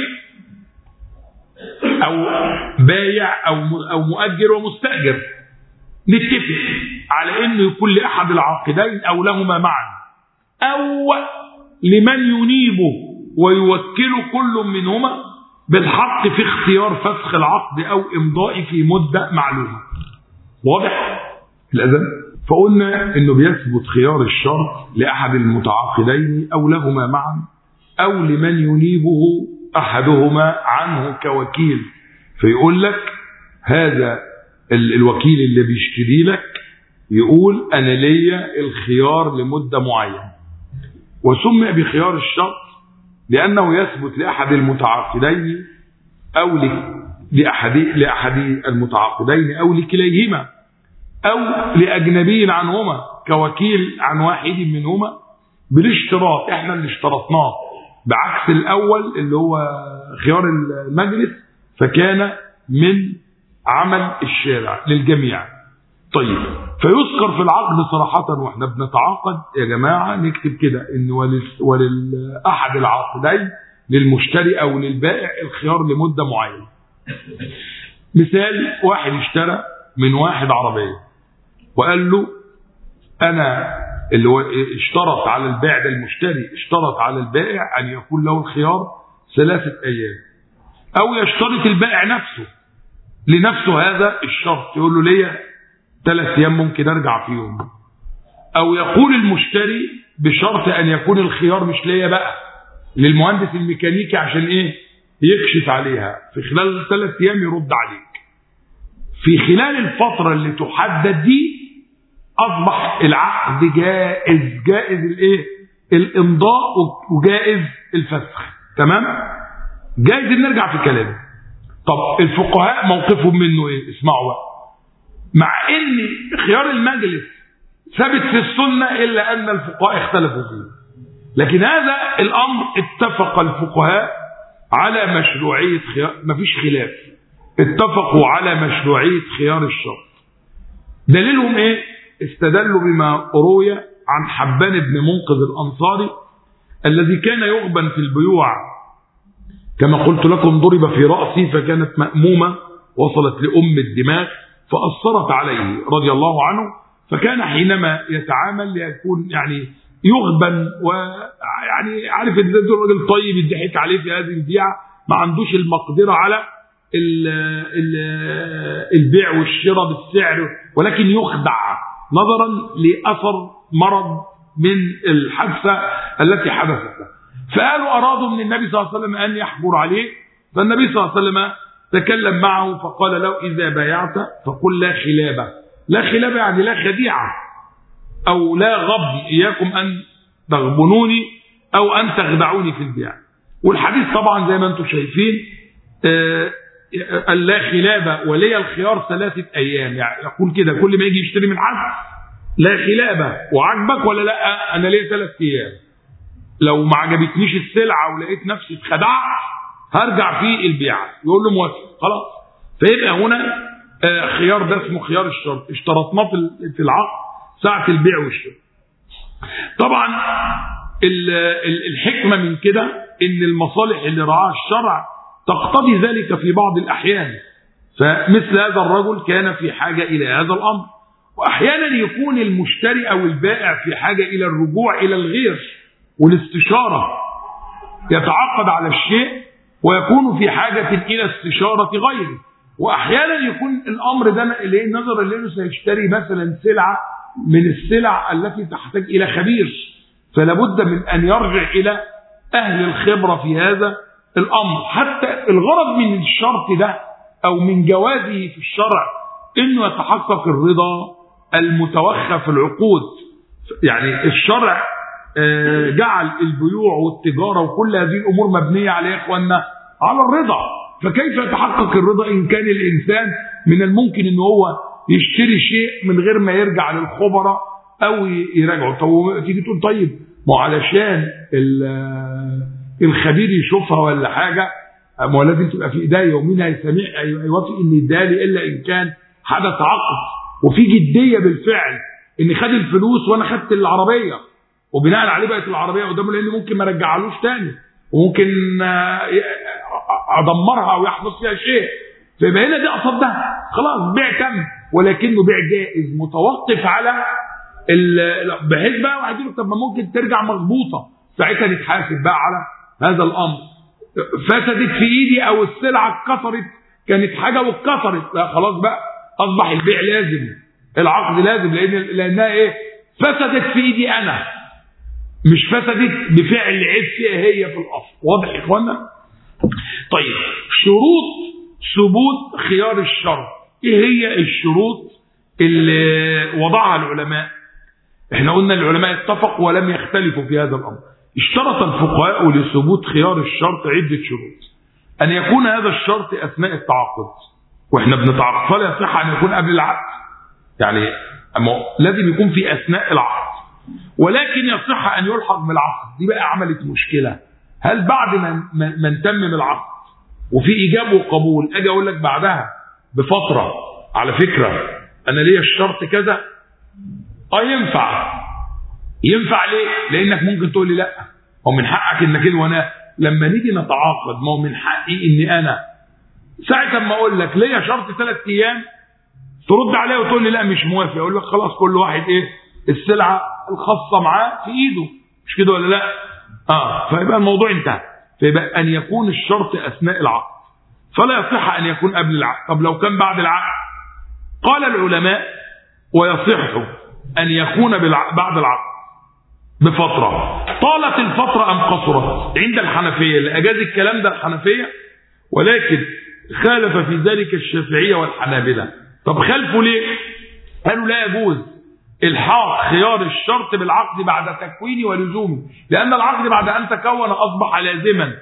أو بايع أو أو مؤجر ومستأجر نتفق على أنه يكون لأحد العاقدين أو لهما معا أو لمن ينيبه ويوكل كل منهما بالحق في اختيار فسخ العقد أو إمضاء في مدة معلومة واضح الأذن فقلنا انه بيثبت خيار الشرط لاحد المتعاقدين او لهما معا او لمن ينيبه احدهما عنه كوكيل فيقول لك هذا الوكيل اللي بيشتري لك يقول انا ليا الخيار لمده معينه وسمي بخيار الشرط لانه يثبت لاحد المتعاقدين او لاحد لاحد المتعاقدين او لكليهما أو لأجنبي عنهما كوكيل عن واحد منهما بالاشتراط احنا اللي اشترطناه بعكس الأول اللي هو خيار المجلس فكان من عمل الشارع للجميع طيب فيذكر في العقد صراحة واحنا بنتعاقد يا جماعة نكتب كده ان ولأحد العاقدين للمشتري او للبائع الخيار لمدة معينة مثال واحد اشترى من واحد عربية وقال له انا اللي هو اشترط على البائع ده المشتري اشترط على البائع ان يكون له الخيار ثلاثة ايام او يشترط البائع نفسه لنفسه هذا الشرط يقول له ليا ثلاث ايام ممكن ارجع فيهم او يقول المشتري بشرط ان يكون الخيار مش ليا بقى للمهندس الميكانيكي عشان ايه يكشف عليها في خلال ثلاث ايام يرد عليك في خلال الفترة اللي تحدد دي اصبح العقد جائز جائز الايه الامضاء وجائز الفسخ تمام جايز نرجع في كلامه طب الفقهاء موقفهم منه ايه اسمعوا بقى مع ان خيار المجلس ثبت في السنة إلا أن الفقهاء اختلفوا فيه لكن هذا الأمر اتفق الفقهاء على مشروعية خيار مفيش خلاف اتفقوا على مشروعية خيار الشرط دليلهم ايه استدلوا بما روي عن حبان بن منقذ الأنصاري الذي كان يغبن في البيوع كما قلت لكم ضرب في رأسي فكانت مأمومة وصلت لأم الدماغ فأثرت عليه رضي الله عنه فكان حينما يتعامل ليكون يعني يغبن ويعني عارف ان ده الراجل طيب يضحك عليه في هذه البيعه ما عندوش المقدره على ال ال البيع والشراء بالسعر ولكن يخدع نظرا لاثر مرض من الحادثه التي حدثت له فقالوا ارادوا من النبي صلى الله عليه وسلم ان يحجر عليه فالنبي صلى الله عليه وسلم تكلم معه فقال له اذا بايعت فقل لا خلابه لا خلابه يعني لا خديعه او لا غبن اياكم ان تغبنوني او ان تخدعوني في البيع والحديث طبعا زي ما انتم شايفين آه لا خلابه ولي الخيار ثلاثه ايام يعني يقول كده كل ما يجي يشتري من حد لا خلابه وعجبك ولا لا انا ليا ثلاث ايام لو ما عجبتنيش السلعه ولقيت نفسي اتخدعت هرجع في البيع يقول له موافق خلاص فيبقى هنا آه خيار ده اسمه خيار الشرط اشترطناه في العقد ساعة البيع والشراء طبعا الحكمة من كده ان المصالح اللي رعاها الشرع تقتضي ذلك في بعض الأحيان فمثل هذا الرجل كان في حاجة إلى هذا الأمر وأحيانا يكون المشتري أو البائع في حاجة إلى الرجوع إلى الغير والاستشارة يتعاقد على الشيء ويكون في حاجة إلى استشارة غيره وأحيانا يكون الأمر ده نظرا لأنه سيشتري مثلا سلعة من السلع التي تحتاج إلى خبير فلا بد من أن يرجع إلى أهل الخبرة في هذا الأمر حتى الغرض من الشرط ده أو من جوازه في الشرع أنه يتحقق الرضا المتوخى في العقود يعني الشرع جعل البيوع والتجارة وكل هذه الأمور مبنية على يا إخواننا على الرضا فكيف يتحقق الرضا إن كان الإنسان من الممكن أنه هو يشتري شيء من غير ما يرجع للخبراء او يراجعه طب تيجي تقول طيب ما علشان الخبير يشوفها ولا حاجه ما لازم تبقى في ايديا ومين هيسامح هيوافق ان يدالي الا ان كان حدث عقد وفي جديه بالفعل ان خد الفلوس وانا خدت العربيه وبناء عليه بقت العربيه قدامه لان ممكن ما ارجعلوش تاني وممكن ادمرها او يحدث فيها شيء فيبقى هنا دي قصد ده خلاص بيع تم ولكنه بيع جائز متوقف على بحيث بقى واحد يقول طب ما ممكن ترجع مظبوطه ساعتها نتحاسب بقى على هذا الامر فسدت في ايدي او السلعه اتكسرت كانت حاجه واتكسرت لا خلاص بقى اصبح البيع لازم العقد لازم لان لانها ايه فسدت في ايدي انا مش فسدت بفعل عيب فيها هي في الاصل واضح يا اخوانا طيب شروط ثبوت خيار الشرط ايه هي الشروط اللي وضعها العلماء احنا قلنا العلماء اتفقوا ولم يختلفوا في هذا الامر اشترط الفقهاء لثبوت خيار الشرط عدة شروط ان يكون هذا الشرط اثناء التعاقد واحنا بنتعاقد فلا يصح ان يكون قبل العقد يعني أما لازم يكون في اثناء العقد ولكن يصح ان يلحق بالعقد دي بقى عملت مشكله هل بعد ما ما نتمم العقد وفي ايجاب وقبول اجي اقول لك بعدها بفتره على فكره انا ليا الشرط كذا اه ينفع ينفع ليه لانك ممكن تقول لي لا هو من حقك انك كده وانا لما نيجي نتعاقد ما هو من حقي اني انا ساعه ما اقول لك ليا شرط ثلاث ايام ترد عليا وتقول لي لا مش موافق اقول لك خلاص كل واحد ايه السلعه الخاصه معاه في ايده مش كده ولا لا اه فيبقى الموضوع انتهى فيبقى ان يكون الشرط اثناء العقد فلا يصح ان يكون قبل العقد طب لو كان بعد العقد قال العلماء ويصح ان يكون بعد العقد بفترة طالت الفترة أم قصرت عند الحنفية اللي أجاز الكلام ده الحنفية ولكن خالف في ذلك الشافعية والحنابلة طب خالفوا ليه قالوا لا يجوز الحاق خيار الشرط بالعقد بعد تكوينه ولزومه لأن العقد بعد أن تكون أصبح لازما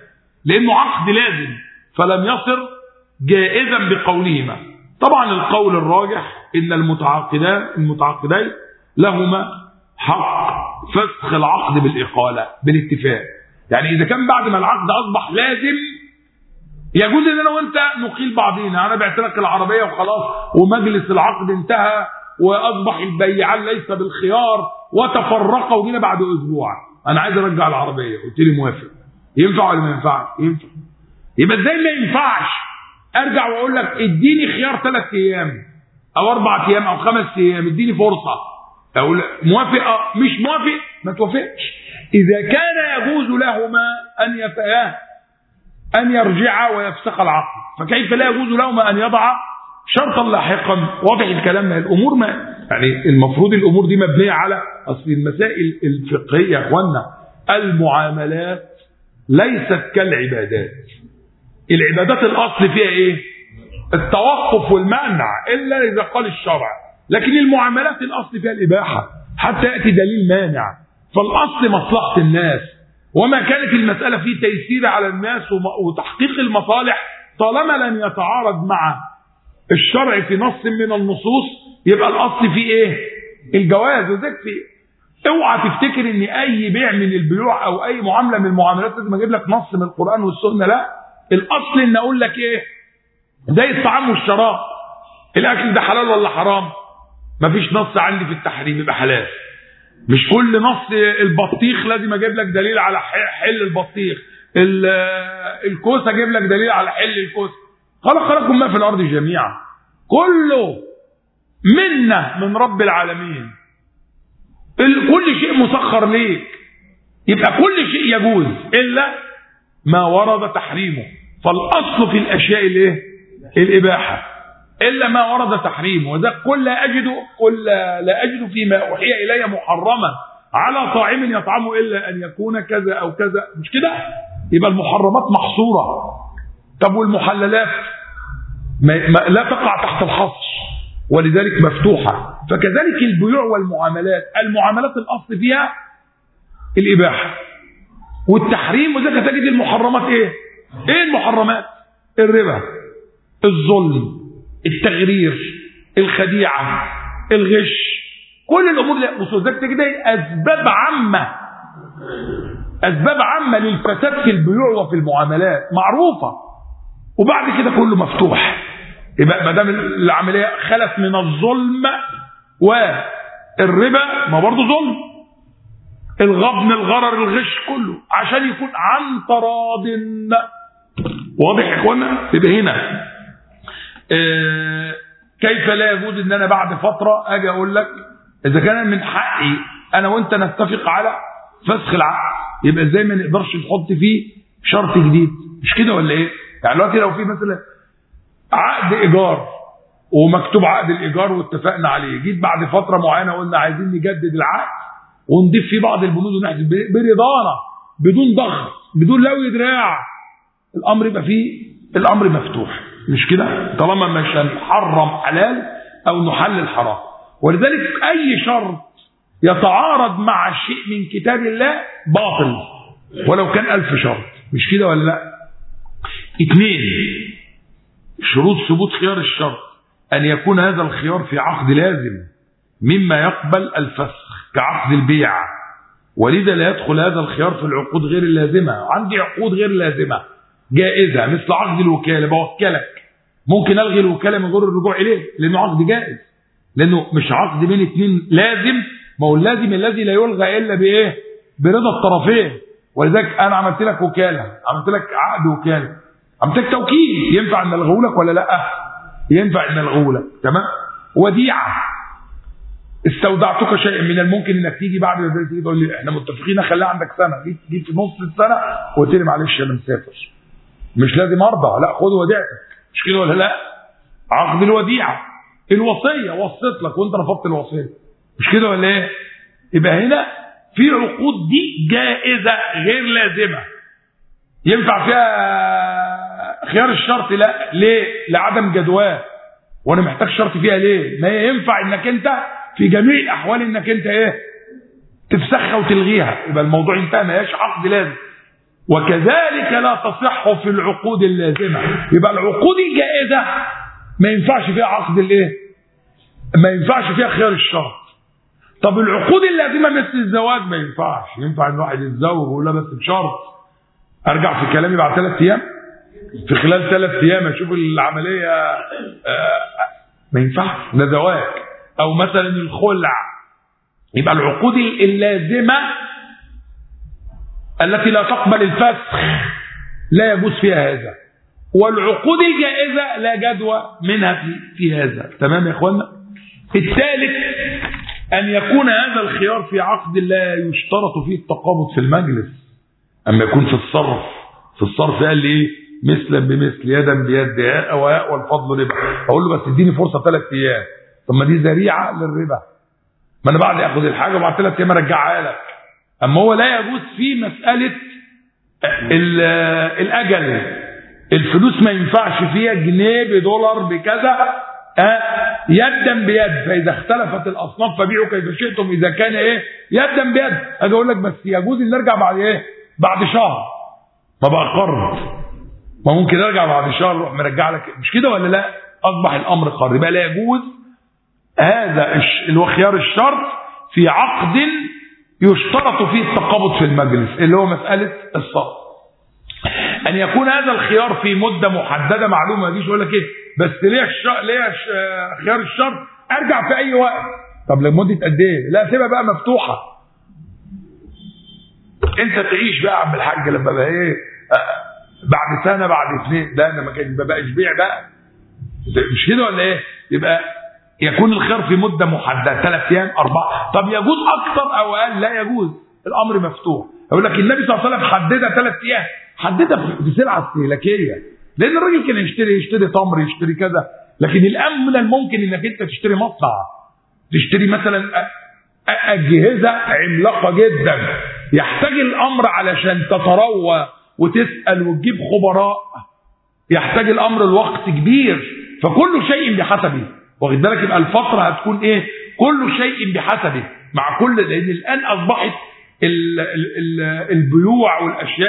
لانه عقد لازم فلم يصر جائزا بقولهما طبعا القول الراجح ان المتعاقدان المتعاقدين لهما حق فسخ العقد بالاقاله بالاتفاق يعني اذا كان بعد ما العقد اصبح لازم يجوز ان انا وانت نقيل بعضينا انا بعت لك العربيه وخلاص ومجلس العقد انتهى واصبح البيعان ليس بالخيار وتفرقا وجينا بعد اسبوع انا عايز ارجع العربيه قلت لي موافق ينفع ولا ما ينفعش ينفع يبقى ازاي ما ينفعش ارجع واقول لك اديني خيار ثلاث ايام او اربع ايام او خمس ايام اديني فرصه اقول موافق مش موافق ما توافقش اذا كان يجوز لهما ان يفياه ان يرجعا ويفسخ العقد فكيف لا يجوز لهما ان يضع شرطا لاحقا واضح الكلام الامور ما يعني المفروض الامور دي مبنيه على اصل المسائل الفقهيه يا اخوانا المعاملات ليست كالعبادات العبادات الاصل فيها ايه التوقف والمنع الا اذا قال الشرع لكن المعاملات الاصل فيها الاباحه حتى ياتي دليل مانع فالاصل مصلحه الناس وما كانت المساله فيه تيسير على الناس وتحقيق المصالح طالما لن يتعارض مع الشرع في نص من النصوص يبقى الاصل فيه ايه الجواز وذلك في اوعى تفتكر ان اي بيع من البيوع او اي معامله من المعاملات لازم اجيب لك نص من القران والسنه لا الاصل ان اقول لك ايه زي الطعام والشراب الاكل ده حلال ولا حرام مفيش نص عندي في التحريم يبقى حلال مش كل نص البطيخ لازم اجيب لك دليل على حل البطيخ الكوسه اجيب لك دليل على حل الكوسه خلق خلقكم ما في الارض جميعا كله منا من رب العالمين كل شيء مسخر ليك يبقى كل شيء يجوز الا ما ورد تحريمه فالاصل في الاشياء الايه الاباحه الا ما ورد تحريمه وذا قل لا اجد قل لا اجد فيما اوحي الي محرما على طاعم يطعمه الا ان يكون كذا او كذا مش كده يبقى المحرمات محصوره طب والمحللات ما ما لا تقع تحت الحصر ولذلك مفتوحه فكذلك البيوع والمعاملات المعاملات الاصل فيها الاباحه والتحريم وذلك تجد المحرمات ايه ايه المحرمات الربا الظلم التغرير الخديعه الغش كل الامور دي وذلك تجد اسباب عامه اسباب عامه للفساد في البيوع وفي المعاملات معروفه وبعد كده كله مفتوح يبقى ما دام العمليه خلت من الظلم والربا ما برضه ظلم الغبن الغرر الغش كله عشان يكون عن تراض واضح يا اخوانا يبقى هنا آه كيف لا يجوز ان انا بعد فتره اجي اقول لك اذا كان من حقي انا وانت نتفق على فسخ العقد يبقى ازاي ما نقدرش نحط فيه شرط جديد مش كده ولا ايه يعني دلوقتي لو في مثلا عقد ايجار ومكتوب عقد الايجار واتفقنا عليه جيت بعد فتره معينه قلنا عايزين نجدد العقد ونضيف فيه بعض البنود ونحدث برضانا بدون ضغط بدون لوي دراع الامر يبقى فيه الامر مفتوح مش كده طالما مش هنحرم حلال او نحلل حرام ولذلك اي شرط يتعارض مع شيء من كتاب الله باطل ولو كان ألف شرط مش كده ولا لا اثنين شروط ثبوت خيار الشرط أن يكون هذا الخيار في عقد لازم مما يقبل الفسخ كعقد البيع ولذا لا يدخل هذا الخيار في العقود غير اللازمة عندي عقود غير لازمة جائزة مثل عقد الوكالة بوكلك ممكن ألغي الوكالة من غير الرجوع إليه لأنه عقد جائز لأنه مش عقد بين اثنين لازم ما هو اللازم الذي لا يلغى إلا بإيه برضا الطرفين ولذلك أنا عملت لك وكالة عملت لك عقد وكالة عملت لك توكيل ينفع ان الغه لك ولا لا ينفع ان الغه لك تمام وديعه استودعتك شيئا من الممكن انك تيجي بعد ما تيجي تقول لي احنا متفقين اخليها عندك سنه جيت جيت في نص السنه وقلت لي معلش انا مسافر مش لازم ارضى لا خد وديعتك مش كده ولا لا عقد الوديعه الوصيه وصيت لك وانت رفضت الوصيه مش كده ولا ايه يبقى هنا في عقود دي جائزه غير لازمه ينفع فيها خيار الشرط لا ليه لعدم جدواه وانا محتاج شرط فيها ليه ما هي ينفع انك انت في جميع الاحوال انك انت ايه تفسخها وتلغيها يبقى الموضوع انتهى ما هياش عقد لازم وكذلك لا تصح في العقود اللازمة يبقى العقود الجائزة ما ينفعش فيها عقد الايه ما ينفعش فيها خيار الشرط طب العقود اللازمة مثل الزواج ما ينفعش ينفع ان واحد يتزوج ويقول لا بس بشرط ارجع في كلامي بعد ثلاث ايام في خلال ثلاث ايام اشوف العمليه آه، ما ينفعش ده زواج او مثلا الخلع يبقى العقود اللازمه التي لا تقبل الفسخ لا يجوز فيها هذا والعقود الجائزه لا جدوى منها في, في هذا تمام يا اخوانا الثالث ان يكون هذا الخيار في عقد لا يشترط فيه التقابض في المجلس اما يكون في الصرف في الصرف قال لي ايه مثلا بمثل يدا بيد هاء وهاء والفضل ربا اقول له بس اديني فرصه ثلاث ايام طب ما دي ذريعه للربا ما انا بعد اخذ الحاجه وبعد ثلاث ايام ارجعها لك اما هو لا يجوز في مساله الاجل الفلوس ما ينفعش فيها جنيه بدولار بكذا أه يدا بيد فاذا اختلفت الاصناف فبيعوا كيف شئتم اذا كان ايه يدا بيد اجي اقول لك بس يجوز ان نرجع بعد ايه بعد شهر ما بقى قرض ما ممكن ارجع بعد شهر اروح مرجع لك مش كده ولا لا اصبح الامر قرض يبقى لا يجوز هذا اللي هو خيار الشرط في عقد يشترط فيه التقابض في المجلس اللي هو مساله الصرف ان يكون هذا الخيار في مده محدده معلومه ما يجيش يقول لك ايه بس ليه الش... ليه الش... خيار الشرط ارجع في اي وقت طب لمده قد ايه لا سيبها بقى مفتوحه انت تعيش بقى يا عم الحاج لما بقى ايه بعد سنه بعد اثنين لا انا ما كانش بقاش بيع بقى مش كده ولا ايه يبقى يكون الخيار في مده محدده ثلاث ايام اربعه طب يجوز اكثر او اقل لا يجوز الامر مفتوح يقول لك النبي صلى الله عليه وسلم حددها ثلاث ايام حددها في سلعه استهلاكيه لان الراجل كان يشتري يشتري تمر يشتري كذا لكن الان من الممكن انك انت تشتري مصنع تشتري مثلا اجهزه عملاقه جدا يحتاج الامر علشان تتروى وتسال وتجيب خبراء يحتاج الامر الوقت كبير فكل شيء بحسبه واخد بالك يبقى الفتره هتكون ايه كل شيء بحسبه مع كل لان الان اصبحت ال ال ال البيوع والاشياء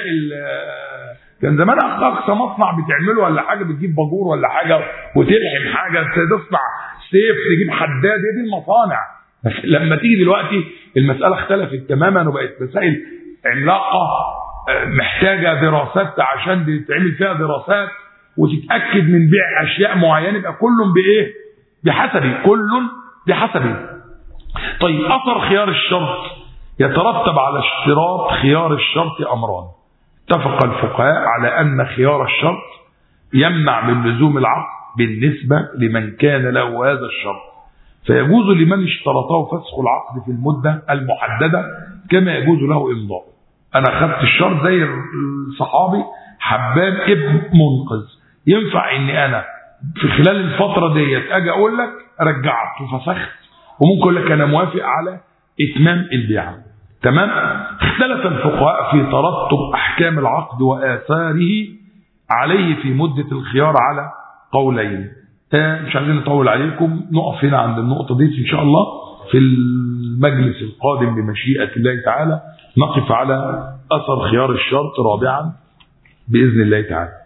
كان زمان اقصى مصنع بتعمله ولا حاجه بتجيب باجور ولا حاجه وتلحم حاجه تصنع سيف تجيب حداد هي دي المصانع لما تيجي دلوقتي المساله اختلفت تماما وبقت مسائل عملاقه محتاجه دراسات عشان تعمل فيها دراسات وتتاكد من بيع اشياء معينه يبقى كل بايه؟ بحسبه كل بحسبه. طيب اثر خيار الشرط يترتب على اشتراط خيار الشرط امران. اتفق الفقهاء على ان خيار الشرط يمنع من لزوم العقد بالنسبه لمن كان له هذا الشرط. فيجوز لمن اشترطه فسخ العقد في المده المحدده كما يجوز له امضاؤه. انا خدت الشرط زي الصحابي حباب ابن منقذ ينفع اني انا في خلال الفتره ديت اجي اقول لك رجعت وفسخت وممكن اقول لك انا موافق على اتمام البيعه تمام اختلف الفقهاء في ترتب احكام العقد واثاره عليه في مده الخيار على قولين مش عايزين نطول عليكم نقف هنا عند النقطه دي ان شاء الله في المجلس القادم بمشيئه الله تعالى نقف على اثر خيار الشرط رابعا باذن الله تعالى